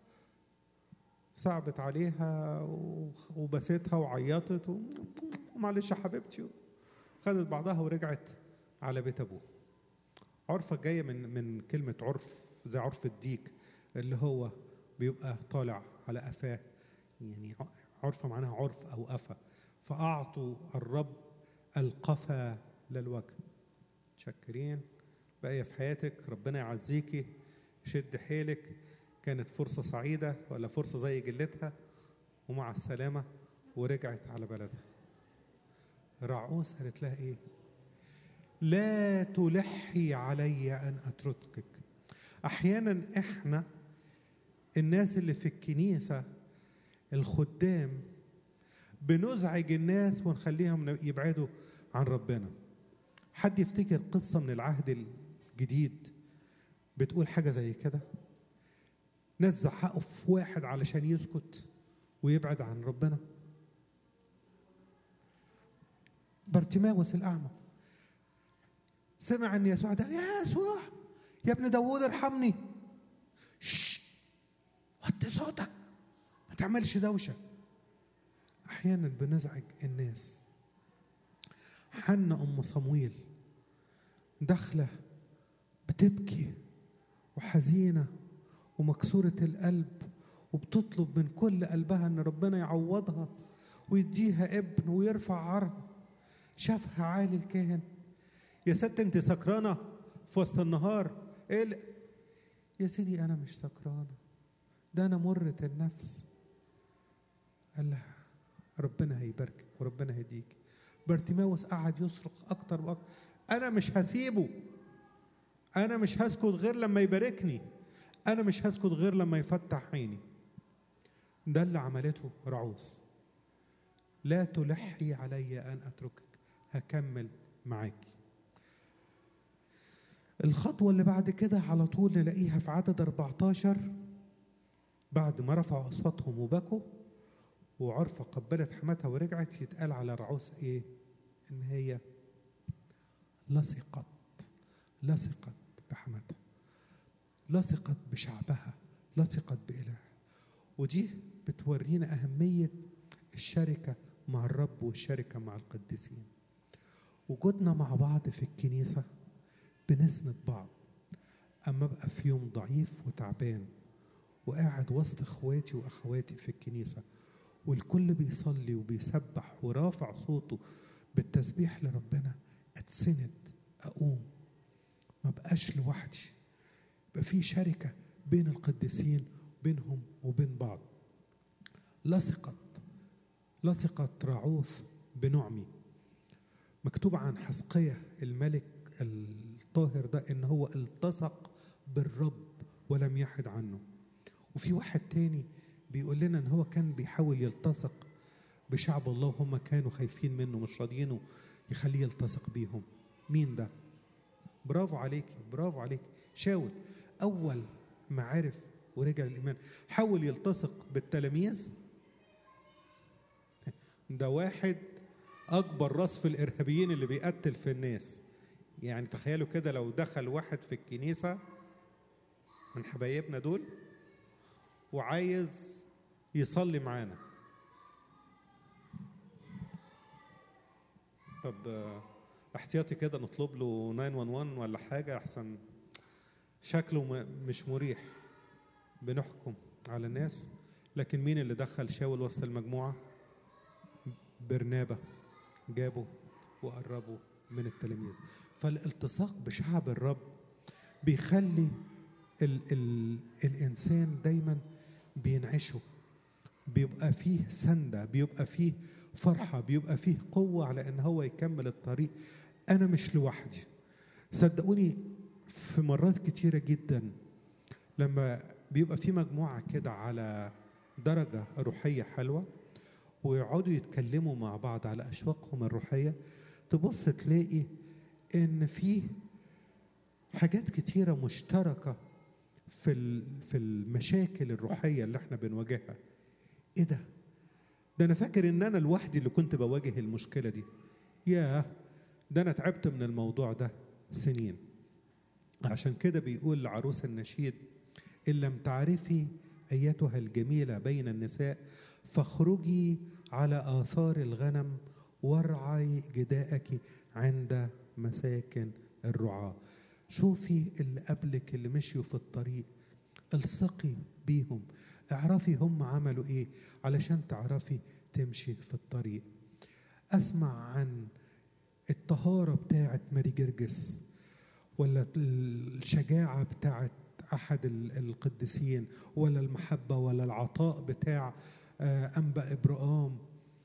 S1: صعبت عليها وبسيتها وعيطت ومعلش يا حبيبتي خدت بعضها ورجعت على بيت ابوها عرفة جاية من من كلمة عرف زي عرف الديك اللي هو بيبقى طالع على قفاه يعني عرفة معناها عرف أو قفا فأعطوا الرب القفا للوجه متشكرين بقية في حياتك ربنا يعزيكي شد حيلك كانت فرصة سعيدة ولا فرصة زي جلتها ومع السلامة ورجعت على بلدها رعوس قالت لها ايه لا تلحي علي ان اتركك احيانا احنا الناس اللي في الكنيسه الخدام بنزعج الناس ونخليهم يبعدوا عن ربنا حد يفتكر قصه من العهد الجديد بتقول حاجه زي كده ناس زعقوا في واحد علشان يسكت ويبعد عن ربنا بارتيماوس الاعمى سمع ان يسوع ده يا يسوع يا ابن داوود ارحمني شش وطي صوتك ما تعملش دوشه احيانا بنزعج الناس حنا ام صمويل داخله بتبكي وحزينه ومكسوره القلب وبتطلب من كل قلبها ان ربنا يعوضها ويديها ابن ويرفع عرها شافها عالي الكاهن يا ست انت سكرانه في وسط النهار ايه يا سيدي انا مش سكرانه ده انا مرة النفس قال لها ربنا هيباركك وربنا هيديك بارتيماوس قعد يصرخ اكتر واكتر انا مش هسيبه انا مش هسكت غير لما يباركني انا مش هسكت غير لما يفتح عيني ده اللي عملته رعوس لا تلحي علي ان اتركك هكمل معاكي الخطوة اللي بعد كده على طول نلاقيها في عدد 14 بعد ما رفعوا أصواتهم وبكوا وعرفة قبلت حماتها ورجعت يتقال على رعوس إيه؟ إن هي لصقت لصقت بحماتها لصقت بشعبها لصقت بإله ودي بتورينا أهمية الشركة مع الرب والشركة مع القديسين وجودنا مع بعض في الكنيسة بنسند بعض أما أبقى في يوم ضعيف وتعبان وقاعد وسط إخواتي وأخواتي في الكنيسة والكل بيصلي وبيسبح ورافع صوته بالتسبيح لربنا أتسند أقوم ما بقاش لوحدي يبقى في شركة بين القديسين بينهم وبين بعض لصقت لصقت راعوث بنعمي مكتوب عن حسقية الملك الطاهر ده ان هو التصق بالرب ولم يحد عنه وفي واحد تاني بيقول لنا ان هو كان بيحاول يلتصق بشعب الله وهم كانوا خايفين منه مش راضيينه يخليه يلتصق بيهم مين ده برافو عليكي برافو عليكي شاول اول ما عرف ورجع الايمان حاول يلتصق بالتلاميذ ده واحد اكبر راس في الارهابيين اللي بيقتل في الناس يعني تخيلوا كده لو دخل واحد في الكنيسه من حبايبنا دول وعايز يصلي معانا طب آه، احتياطي كده نطلب له 911 ولا حاجه احسن شكله م- مش مريح بنحكم على الناس لكن مين اللي دخل شاول وسط المجموعه برنابة جابه وقربه من التلاميذ فالالتصاق بشعب الرب بيخلي ال ال الإنسان دايما بينعشه بيبقى فيه سندة بيبقى فيه فرحة بيبقى فيه قوة على إن هو يكمل الطريق أنا مش لوحدي صدقوني في مرات كتيرة جدا لما بيبقى في مجموعة كده على درجة روحية حلوة ويقعدوا يتكلموا مع بعض على أشواقهم الروحية تبص تلاقي إن في حاجات كتيرة مشتركة في ال- في المشاكل الروحية اللي احنا بنواجهها ايه ده؟ ده انا فاكر ان انا لوحدي اللي كنت بواجه المشكلة دي ياه ده انا تعبت من الموضوع ده سنين عشان كده بيقول لعروس النشيد إن لم تعرفي أيتها الجميلة بين النساء فاخرجي على آثار الغنم وارعي جداءك عند مساكن الرعاة شوفي اللي قبلك اللي مشيوا في الطريق الصقي بيهم اعرفي هم عملوا ايه علشان تعرفي تمشي في الطريق اسمع عن الطهارة بتاعت ماري جرجس ولا الشجاعة بتاعت أحد ال- القديسين ولا المحبة ولا العطاء بتاع آه، أنبا إبرام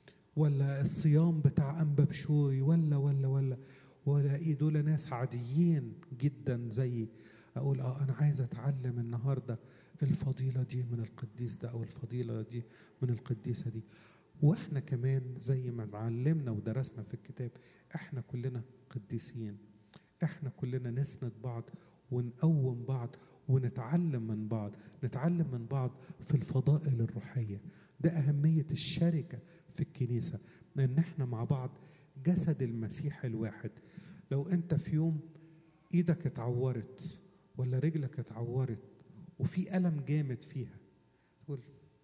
S1: ولا الصيام بتاع أنبا بشوي ولا ولا ولا ولا إيه دول ناس عاديين جدا زي أقول آه أنا عايز أتعلم النهاردة الفضيلة دي من القديس ده أو الفضيلة دي من القديسة دي وإحنا كمان زي ما اتعلمنا ودرسنا في الكتاب إحنا كلنا قديسين إحنا كلنا نسند بعض ونقوم بعض ونتعلم من بعض نتعلم من بعض في الفضائل الروحية ده أهمية الشركة في الكنيسة لأن احنا مع بعض جسد المسيح الواحد لو انت في يوم ايدك اتعورت ولا رجلك اتعورت وفي ألم جامد فيها تقول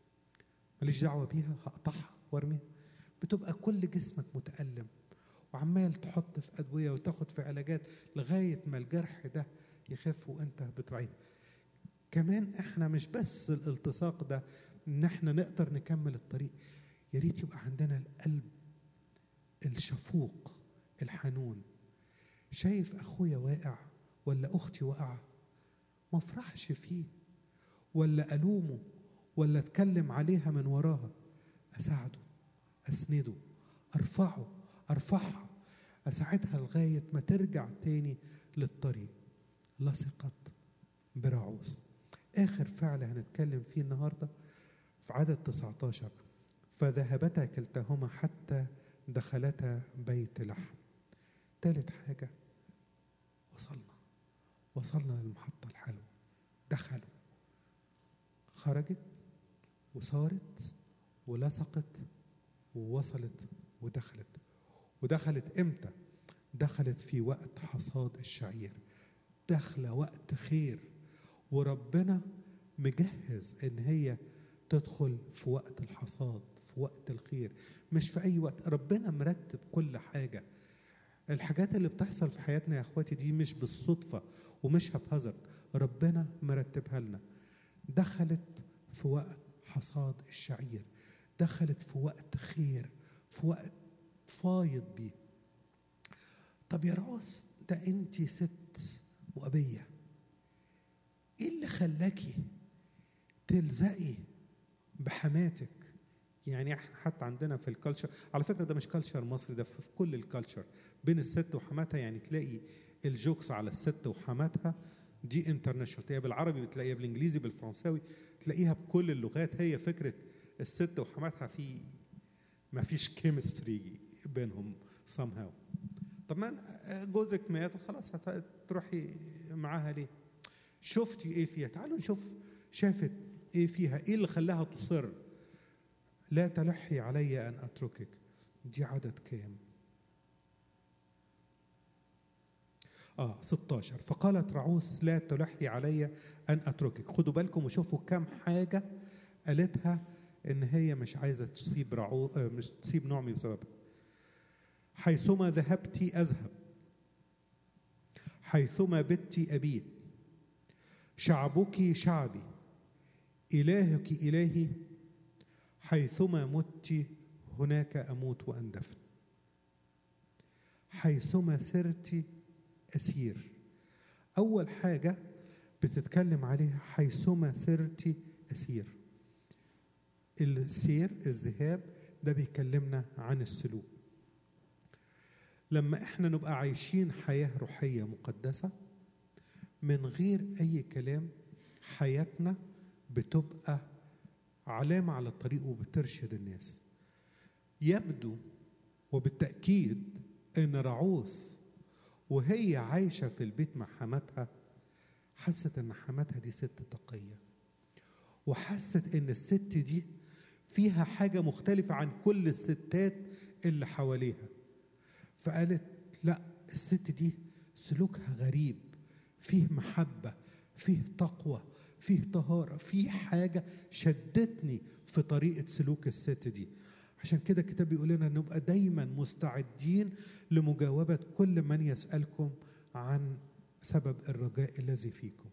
S1: ماليش دعوة بيها هقطعها وارميها بتبقى كل جسمك متألم وعمال تحط في أدوية وتاخد في علاجات لغاية ما الجرح ده يخف وانت بتراعيه كمان احنا مش بس الالتصاق ده ان احنا نقدر نكمل الطريق يا ريت يبقى عندنا القلب الشفوق الحنون شايف اخويا واقع ولا اختي واقعه ما افرحش فيه ولا الومه ولا اتكلم عليها من وراها اساعده اسنده ارفعه ارفعها اساعدها لغايه ما ترجع تاني للطريق لصقت برعوز آخر فعل هنتكلم فيه النهاردة في عدد 19 فذهبتا كلتاهما حتى دخلتا بيت لحم تالت حاجة وصلنا وصلنا للمحطة الحلوة دخلوا خرجت وصارت ولصقت ووصلت ودخلت ودخلت امتى دخلت في وقت حصاد الشعير داخله وقت خير وربنا مجهز ان هي تدخل في وقت الحصاد في وقت الخير مش في اي وقت ربنا مرتب كل حاجه الحاجات اللي بتحصل في حياتنا يا اخواتي دي مش بالصدفه ومش هبهزر ربنا مرتبها لنا دخلت في وقت حصاد الشعير دخلت في وقت خير في وقت فايض بيه طب يا رعوس ده انت ست وأبية ايه اللي خلاكي تلزقي بحماتك يعني احنا حتى عندنا في الكالتشر على فكره ده مش كالتشر مصري ده في في كل الكالتشر بين الست وحماتها يعني تلاقي الجوكس على الست وحماتها دي انترناشونال تلاقيها بالعربي بتلاقيها بالانجليزي بالفرنساوي تلاقيها بكل اللغات هي فكره الست وحماتها في ما فيش كيمستري بينهم somehow طب ما جوزك مات وخلاص هتروحي معاها ليه؟ شفتي ايه فيها؟ تعالوا نشوف شافت ايه فيها؟ ايه اللي خلاها تصر؟ لا تلحي علي ان اتركك دي عدد كام؟ اه 16 فقالت رعوس لا تلحي علي ان اتركك خدوا بالكم وشوفوا كم حاجه قالتها ان هي مش عايزه تسيب رعو آه، مش تسيب نعمي بسببها حيثما ذهبت اذهب حيثما بت ابيت شعبك شعبي الهك الهي حيثما مت هناك اموت واندفن حيثما سرت اسير اول حاجه بتتكلم عليها حيثما سرت اسير السير الذهاب ده بيكلمنا عن السلوك لما احنا نبقى عايشين حياه روحيه مقدسه من غير اي كلام حياتنا بتبقى علامه على الطريق وبترشد الناس يبدو وبالتاكيد ان رعوس وهي عايشه في البيت مع حماتها حست ان حماتها دي ست تقيه وحست ان الست دي فيها حاجه مختلفه عن كل الستات اللي حواليها فقالت لا الست دي سلوكها غريب فيه محبه فيه تقوى فيه طهاره فيه حاجه شدتني في طريقه سلوك الست دي عشان كده الكتاب بيقول لنا نبقى دايما مستعدين لمجاوبه كل من يسالكم عن سبب الرجاء الذي فيكم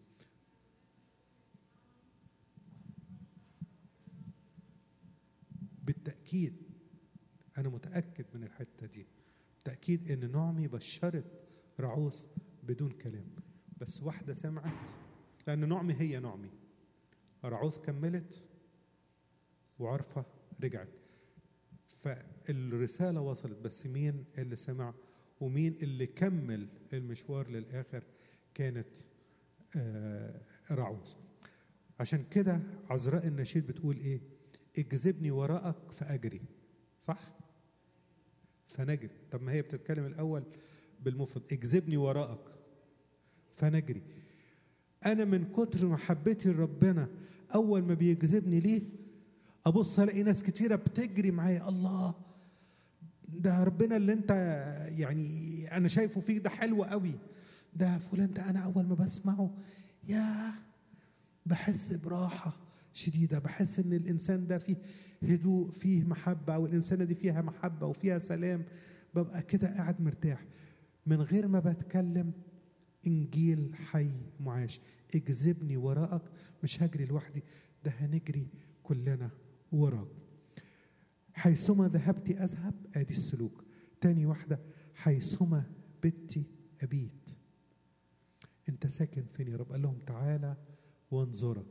S1: بالتأكيد أنا متأكد من الحتة دي تأكيد إن نعمي بشرت رعوس بدون كلام بس واحدة سمعت لأن نعمي هي نعمي رعوس كملت وعرفة رجعت فالرسالة وصلت بس مين اللي سمع ومين اللي كمل المشوار للآخر كانت آه، رعوس عشان كده عذراء النشيد بتقول ايه اجذبني وراءك فاجري صح فنجري طب ما هي بتتكلم الاول بالمفرد اجذبني وراءك فنجري انا من كتر محبتي لربنا اول ما بيجذبني ليه ابص الاقي ناس كتيره بتجري معايا الله ده ربنا اللي انت يعني انا شايفه فيك ده حلو قوي ده فلان ده انا اول ما بسمعه يا بحس براحه شديده بحس ان الانسان ده فيه هدوء فيه محبه او الانسانه دي فيها محبه وفيها سلام ببقى كده قاعد مرتاح من غير ما بتكلم انجيل حي معاش اجذبني وراءك مش هجري لوحدي ده هنجري كلنا وراك حيثما ذهبت اذهب ادي السلوك تاني واحده حيثما بت ابيت انت ساكن فين يا رب قال لهم تعالى وانظرا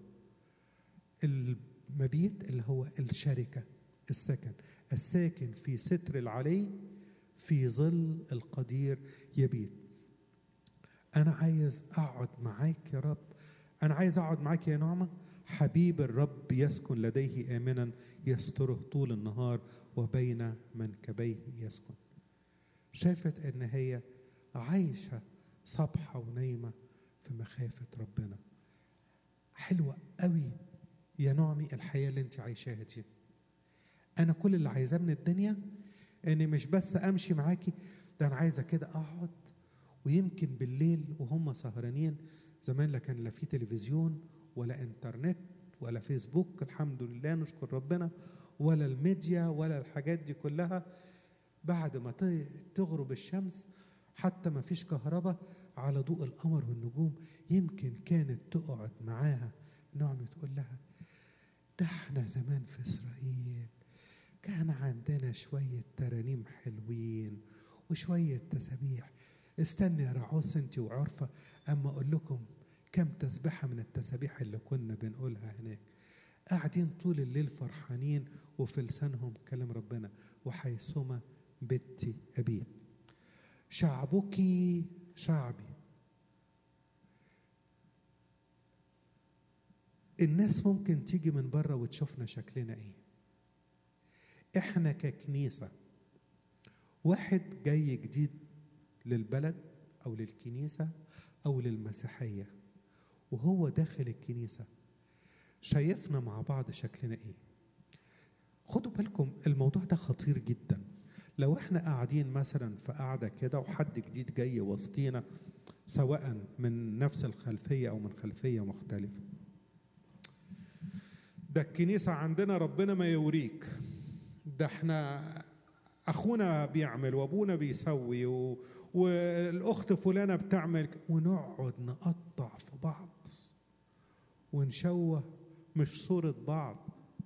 S1: المبيت اللي هو الشركه السكن الساكن في ستر العلي في ظل القدير يبيت انا عايز اقعد معاك يا رب انا عايز اقعد معاك يا نعمه حبيب الرب يسكن لديه امنا يستره طول النهار وبين منكبيه يسكن شافت ان هي عايشه صبحه ونايمه في مخافه ربنا حلوه قوي يا نعمي الحياه اللي انت عايشاها دي انا كل اللي عايزاه من الدنيا اني مش بس امشي معاكي ده انا عايزه كده اقعد ويمكن بالليل وهم سهرانين زمان لا كان لا في تلفزيون ولا انترنت ولا فيسبوك الحمد لله نشكر ربنا ولا الميديا ولا الحاجات دي كلها بعد ما ت- تغرب الشمس حتى ما فيش كهرباء على ضوء القمر والنجوم يمكن كانت تقعد معاها نعمة تقول لها ده احنا زمان في اسرائيل كان عندنا شوية ترانيم حلوين وشوية تسابيح استني يا رعوس انت وعرفة اما اقول لكم كم تسبحة من التسابيح اللي كنا بنقولها هناك قاعدين طول الليل فرحانين وفي لسانهم كلام ربنا وحيثما بت أبيه شعبك شعبي الناس ممكن تيجي من بره وتشوفنا شكلنا ايه احنا ككنيسه واحد جاي جديد للبلد او للكنيسه او للمسيحيه وهو داخل الكنيسه شايفنا مع بعض شكلنا ايه خدوا بالكم الموضوع ده خطير جدا لو احنا قاعدين مثلا في قاعده كده وحد جديد جاي وسطينا سواء من نفس الخلفيه او من خلفيه مختلفه ده الكنيسه عندنا ربنا ما يوريك ده احنا اخونا بيعمل وابونا بيسوي و... والاخت فلانه بتعمل ونقعد نقطع في بعض ونشوه مش صوره بعض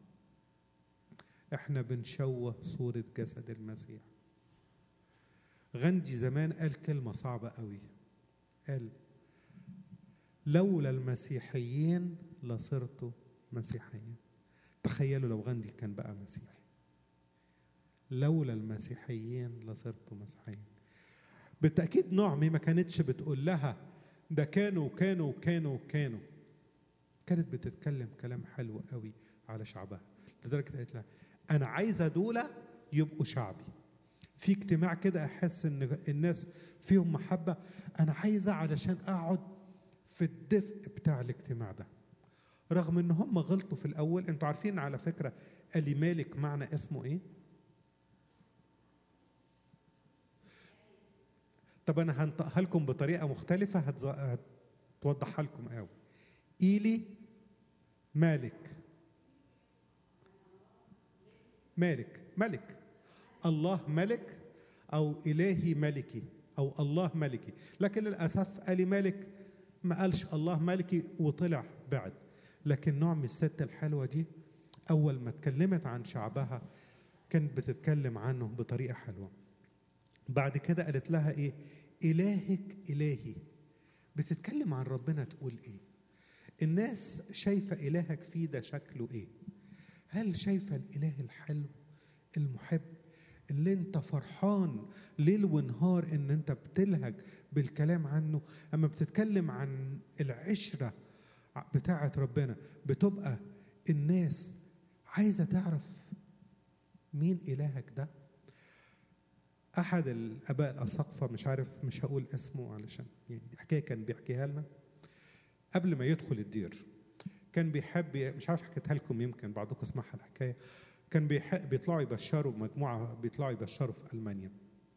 S1: احنا بنشوه صوره جسد المسيح غاندي زمان قال كلمه صعبه قوي قال لولا المسيحيين لصرت مسيحيا تخيلوا لو غاندي كان بقى مسيحي لولا المسيحيين لصرت مسيحيا بالتأكيد نعمي ما كانتش بتقول لها ده كانوا كانوا كانوا كانوا كانت بتتكلم كلام حلو قوي على شعبها لدرجة قالت لها أنا عايزة دولة يبقوا شعبي في اجتماع كده أحس إن الناس فيهم محبة أنا عايزة علشان أقعد في الدفء بتاع الاجتماع ده رغم ان هم غلطوا في الاول انتوا عارفين على فكره الي مالك معنى اسمه ايه طب انا هنطقها لكم بطريقه مختلفه هتز... هتوضحها لكم قوي ايلي مالك مالك ملك الله ملك او الهي ملكي او الله ملكي لكن للاسف الي مالك ما قالش الله ملكي وطلع بعد لكن نوع من الست الحلوة دي أول ما اتكلمت عن شعبها كانت بتتكلم عنه بطريقة حلوة بعد كده قالت لها إيه إلهك إلهي بتتكلم عن ربنا تقول إيه الناس شايفة إلهك فيه ده شكله إيه هل شايفة الإله الحلو المحب اللي انت فرحان ليل ونهار ان انت بتلهج بالكلام عنه اما بتتكلم عن العشره بتاعة ربنا بتبقى الناس عايزة تعرف مين إلهك ده أحد الآباء الأساقفة مش عارف مش هقول اسمه علشان يعني دي حكاية كان بيحكيها لنا قبل ما يدخل الدير كان بيحب مش عارف حكيتها لكم يمكن بعضكم اسمعها الحكاية كان بيحب بيطلعوا يبشروا مجموعة بيطلعوا يبشروا في ألمانيا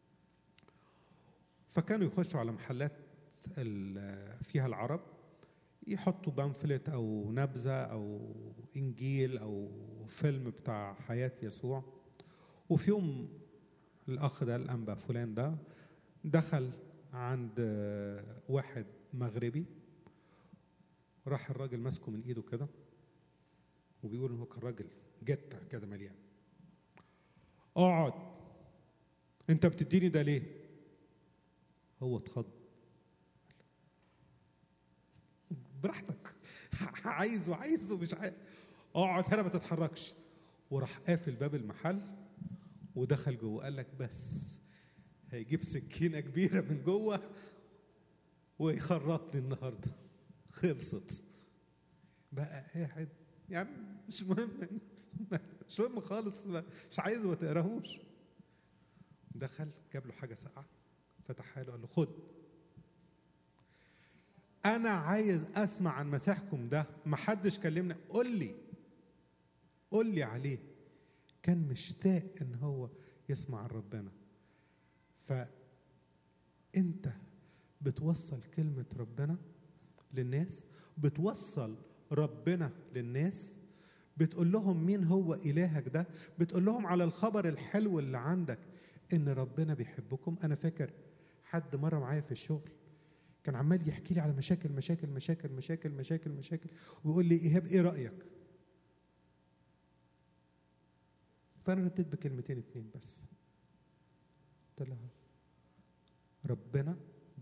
S1: فكانوا يخشوا على محلات فيها العرب يحطوا بامفلت او نبذه او انجيل او فيلم بتاع حياه يسوع وفي يوم الاخ ده الانبا فلان ده دخل عند واحد مغربي راح الراجل ماسكه من ايده كده وبيقول ان هو كان راجل جته كده مليان اقعد انت بتديني ده ليه هو اتخض براحتك عايز وعايز ومش عايز اقعد هنا ما تتحركش وراح قافل باب المحل ودخل جوه قال لك بس هيجيب سكينه كبيره من جوه ويخرطني النهارده خلصت بقى قاعد يا عم مش مهم مش مهم خالص مش عايز ما تقراهوش دخل جاب له حاجه ساقعه فتحها له قال له خد انا عايز اسمع عن مسيحكم ده ما حدش كلمنا قول لي قول لي عليه كان مشتاق ان هو يسمع عن ربنا فانت بتوصل كلمه ربنا للناس بتوصل ربنا للناس بتقول لهم مين هو إلهك ده بتقول لهم على الخبر الحلو اللي عندك إن ربنا بيحبكم أنا فاكر حد مرة معايا في الشغل كان عمال يحكي لي على مشاكل مشاكل مشاكل مشاكل مشاكل مشاكل ويقول لي إيهاب إيه رأيك فأنا رديت بكلمتين اتنين بس قلت لها ربنا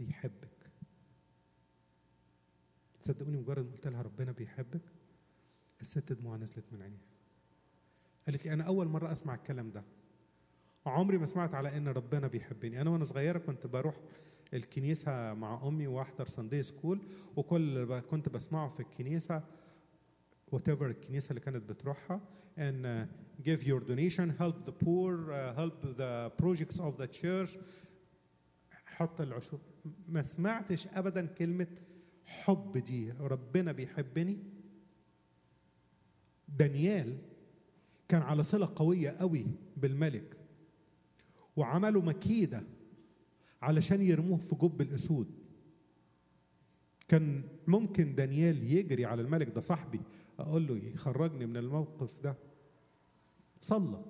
S1: بيحبك تصدقوني مجرد ما قلت لها ربنا بيحبك الست دموع نزلت من عينيها قالت لي انا اول مره اسمع الكلام ده عمري ما سمعت على ان ربنا بيحبني انا وانا صغيره كنت بروح الكنيسه مع امي واحضر ساندي سكول وكل اللي كنت بسمعه في الكنيسه whatever الكنيسه اللي كانت بتروحها and uh, give your donation help the poor uh, help the projects of the church حط العشور ما سمعتش ابدا كلمه حب دي ربنا بيحبني دانيال كان على صله قويه قوي بالملك وعملوا مكيده علشان يرموه في جب الاسود كان ممكن دانيال يجري على الملك ده صاحبي اقول له يخرجني من الموقف ده صلى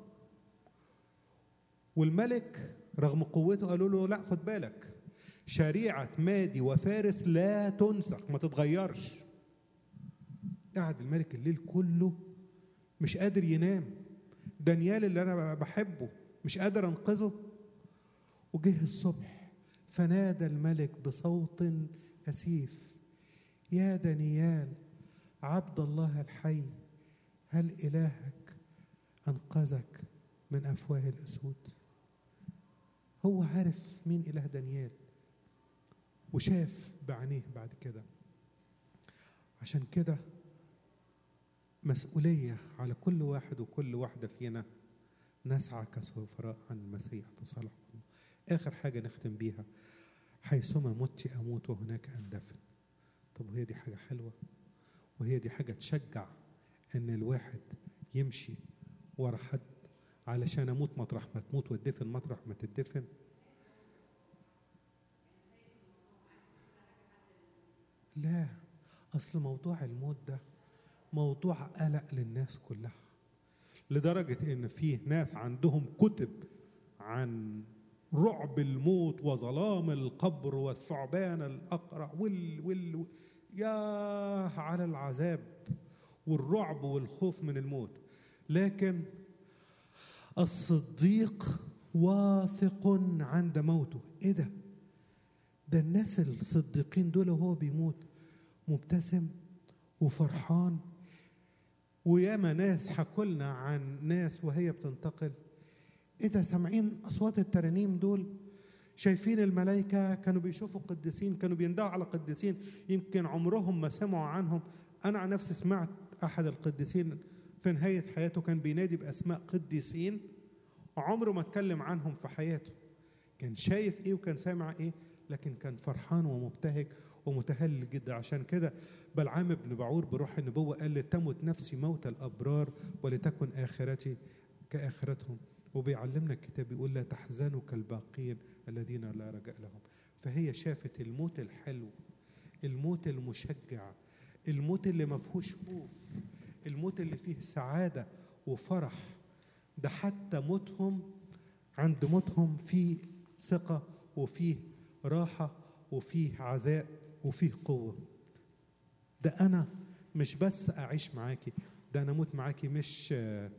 S1: والملك رغم قوته قالوا له لا خد بالك شريعة مادي وفارس لا تنسخ ما تتغيرش قعد الملك الليل كله مش قادر ينام دانيال اللي انا بحبه مش قادر انقذه وجه الصبح فنادى الملك بصوت أسيف يا دانيال عبد الله الحي هل إلهك أنقذك من أفواه الأسود هو عارف مين إله دانيال وشاف بعينيه بعد كده عشان كده مسؤولية على كل واحد وكل واحدة فينا نسعى كسفراء عن المسيح تصالح الله آخر حاجة نختم بيها حيثما مت أموت وهناك أندفن طب وهي دي حاجة حلوة وهي دي حاجة تشجع إن الواحد يمشي ورا حد علشان أموت مطرح ما تموت واتدفن مطرح ما تدفن لا أصل موضوع الموت ده موضوع قلق للناس كلها لدرجة إن فيه ناس عندهم كتب عن رعب الموت وظلام القبر والثعبان الأقرع وال وال يا على العذاب والرعب والخوف من الموت لكن الصديق واثق عند موته ايه ده ده الناس الصديقين دول وهو بيموت مبتسم وفرحان وياما ناس حكولنا عن ناس وهي بتنتقل ايه ده سامعين اصوات الترانيم دول شايفين الملائكة كانوا بيشوفوا قديسين كانوا بيندعوا على قديسين يمكن عمرهم ما سمعوا عنهم أنا عن نفسي سمعت أحد القديسين في نهاية حياته كان بينادي بأسماء قديسين عمره ما اتكلم عنهم في حياته كان شايف ايه وكان سامع ايه لكن كان فرحان ومبتهج ومتهلل جدا عشان كده بلعام بن بعور بروح النبوة قال لتمت نفسي موت الأبرار ولتكن آخرتي كآخرتهم وبيعلمنا الكتاب يقول لا تحزنوا كالباقين الذين لا رجاء لهم فهي شافت الموت الحلو الموت المشجع الموت اللي ما فيهوش خوف الموت اللي فيه سعادة وفرح ده حتى موتهم عند موتهم فيه ثقة وفيه راحة وفيه عزاء وفيه قوة ده أنا مش بس أعيش معاكي ده أنا أموت معاكي مش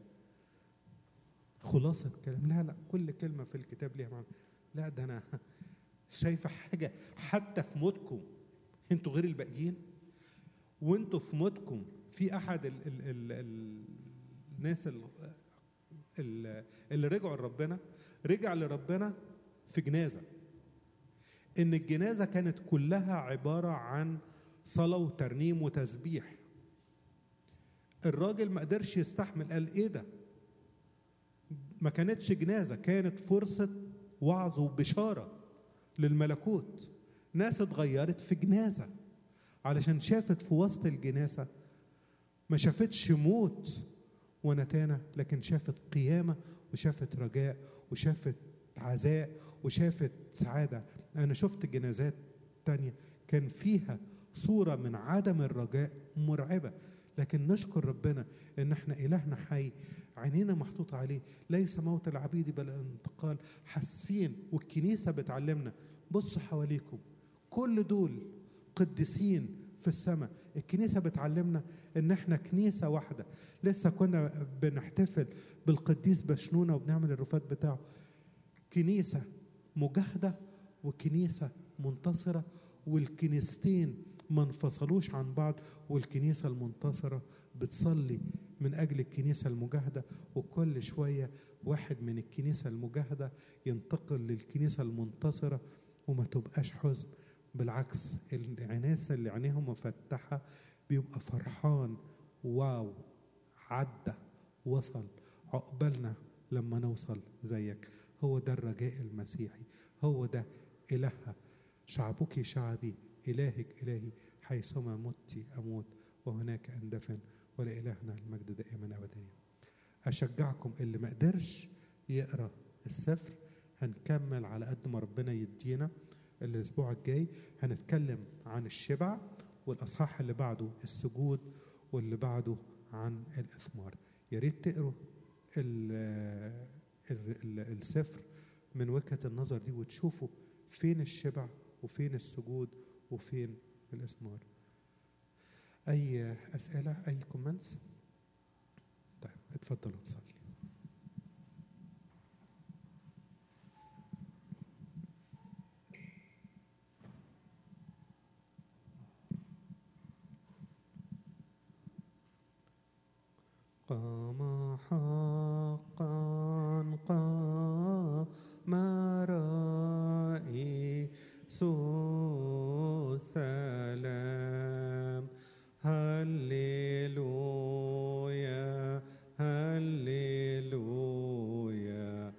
S1: خلاصة كلام لا لا كل كلمة في الكتاب ليها معنى لا ده أنا شايفة حاجة حتى في موتكم انتوا غير الباقيين وانتوا في موتكم في أحد ال ال ال ال الناس ال ال اللي رجعوا لربنا رجع لربنا في جنازة إن الجنازة كانت كلها عبارة عن صلاة وترنيم وتسبيح الراجل ما قدرش يستحمل قال ايه ده ما كانتش جنازة كانت فرصة وعظ وبشارة للملكوت ناس اتغيرت في جنازة علشان شافت في وسط الجنازة ما شافتش موت ونتانة لكن شافت قيامة وشافت رجاء وشافت عزاء وشافت سعادة أنا شفت جنازات تانية كان فيها صورة من عدم الرجاء مرعبة لكن نشكر ربنا ان احنا الهنا حي عينينا محطوطة عليه ليس موت العبيد بل انتقال حاسين والكنيسة بتعلمنا بصوا حواليكم كل دول قديسين في السماء الكنيسة بتعلمنا ان احنا كنيسة واحدة لسه كنا بنحتفل بالقديس بشنونة وبنعمل الرفات بتاعه كنيسة مجاهدة وكنيسة منتصرة والكنيستين ما انفصلوش عن بعض والكنيسة المنتصرة بتصلي من أجل الكنيسة المجاهدة وكل شوية واحد من الكنيسة المجاهدة ينتقل للكنيسة المنتصرة وما تبقاش حزن بالعكس الناس اللي عينيهم مفتحة بيبقى فرحان واو عدى وصل عقبالنا لما نوصل زيك هو ده الرجاء المسيحي هو ده إلهها شعبك شعبي إلهك إلهي حيثما مت أموت وهناك أندفن ولإلهنا المجد دائما أبدا أشجعكم اللي ما قدرش يقرأ السفر هنكمل على قد ما ربنا يدينا الأسبوع الجاي هنتكلم عن الشبع والأصحاح اللي بعده السجود واللي بعده عن الإثمار يا ريت تقروا ال- ال- ال- السفر من وجهة النظر دي وتشوفوا فين الشبع وفين السجود وفين الإثمار أي أسئلة أي كومنتس طيب اتفضلوا نصلي قام حقا قام رئيس السلام هللويا هللويا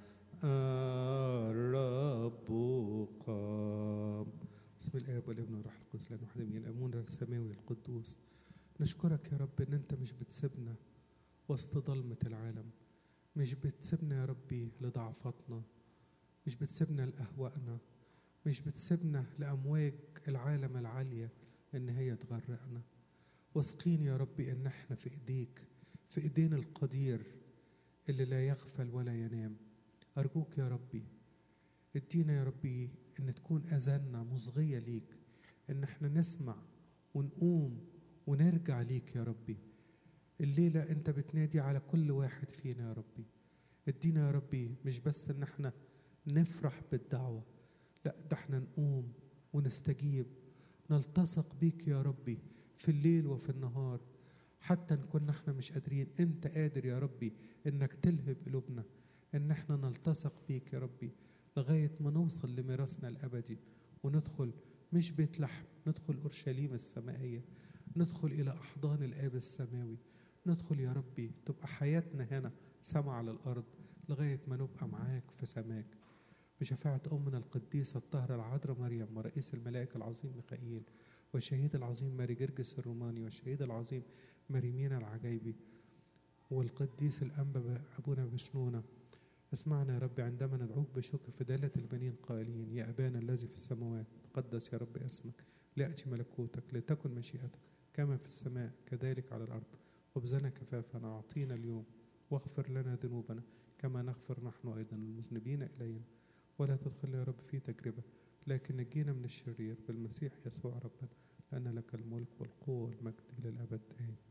S1: الرب قام بسم الاب والابن والروح القدس لان واحد من الامون السماوي القدوس نشكرك يا رب ان انت مش بتسيبنا وسط ضلمة العالم مش بتسيبنا يا ربي لضعفاتنا مش بتسيبنا لأهوائنا مش بتسيبنا لأمواج العالم العالية إن هي تغرقنا واثقين يا ربي إن إحنا في إيديك في إيدين القدير اللي لا يغفل ولا ينام أرجوك يا ربي ادينا يا ربي إن تكون أذاننا مصغية ليك إن إحنا نسمع ونقوم ونرجع ليك يا ربي الليلة أنت بتنادي على كل واحد فينا يا ربي ادينا يا ربي مش بس إن احنا نفرح بالدعوة لا ده احنا نقوم ونستجيب نلتصق بيك يا ربي في الليل وفي النهار حتى إن كنا احنا مش قادرين انت قادر يا ربي انك تلهب قلوبنا ان احنا نلتصق بيك يا ربي لغاية ما نوصل لميراثنا الأبدي وندخل مش بيت لحم ندخل أورشليم السمائية ندخل إلى أحضان الآب السماوي ندخل يا ربي تبقى حياتنا هنا سما على الأرض لغاية ما نبقى معاك في سماك بشفاعة أمنا القديسة الطاهرة العذراء مريم ورئيس الملائكة العظيم ميخائيل والشهيد العظيم ماري جرجس الروماني والشهيد العظيم ماري مينا العجيبي والقديس الأنبا أبونا بشنونة اسمعنا يا رب عندما ندعوك بشكر في دالة البنين قائلين يا أبانا الذي في السماوات تقدس يا رب اسمك ليأتي ملكوتك لتكن مشيئتك كما في السماء كذلك على الأرض خبزنا كفافنا أعطينا اليوم واغفر لنا ذنوبنا كما نغفر نحن أيضا المذنبين إلينا ولا تدخل يا رب في تجربة لكن نجينا من الشرير بالمسيح يسوع ربنا لأن لك الملك والقوة والمجد إلى الأبد آمين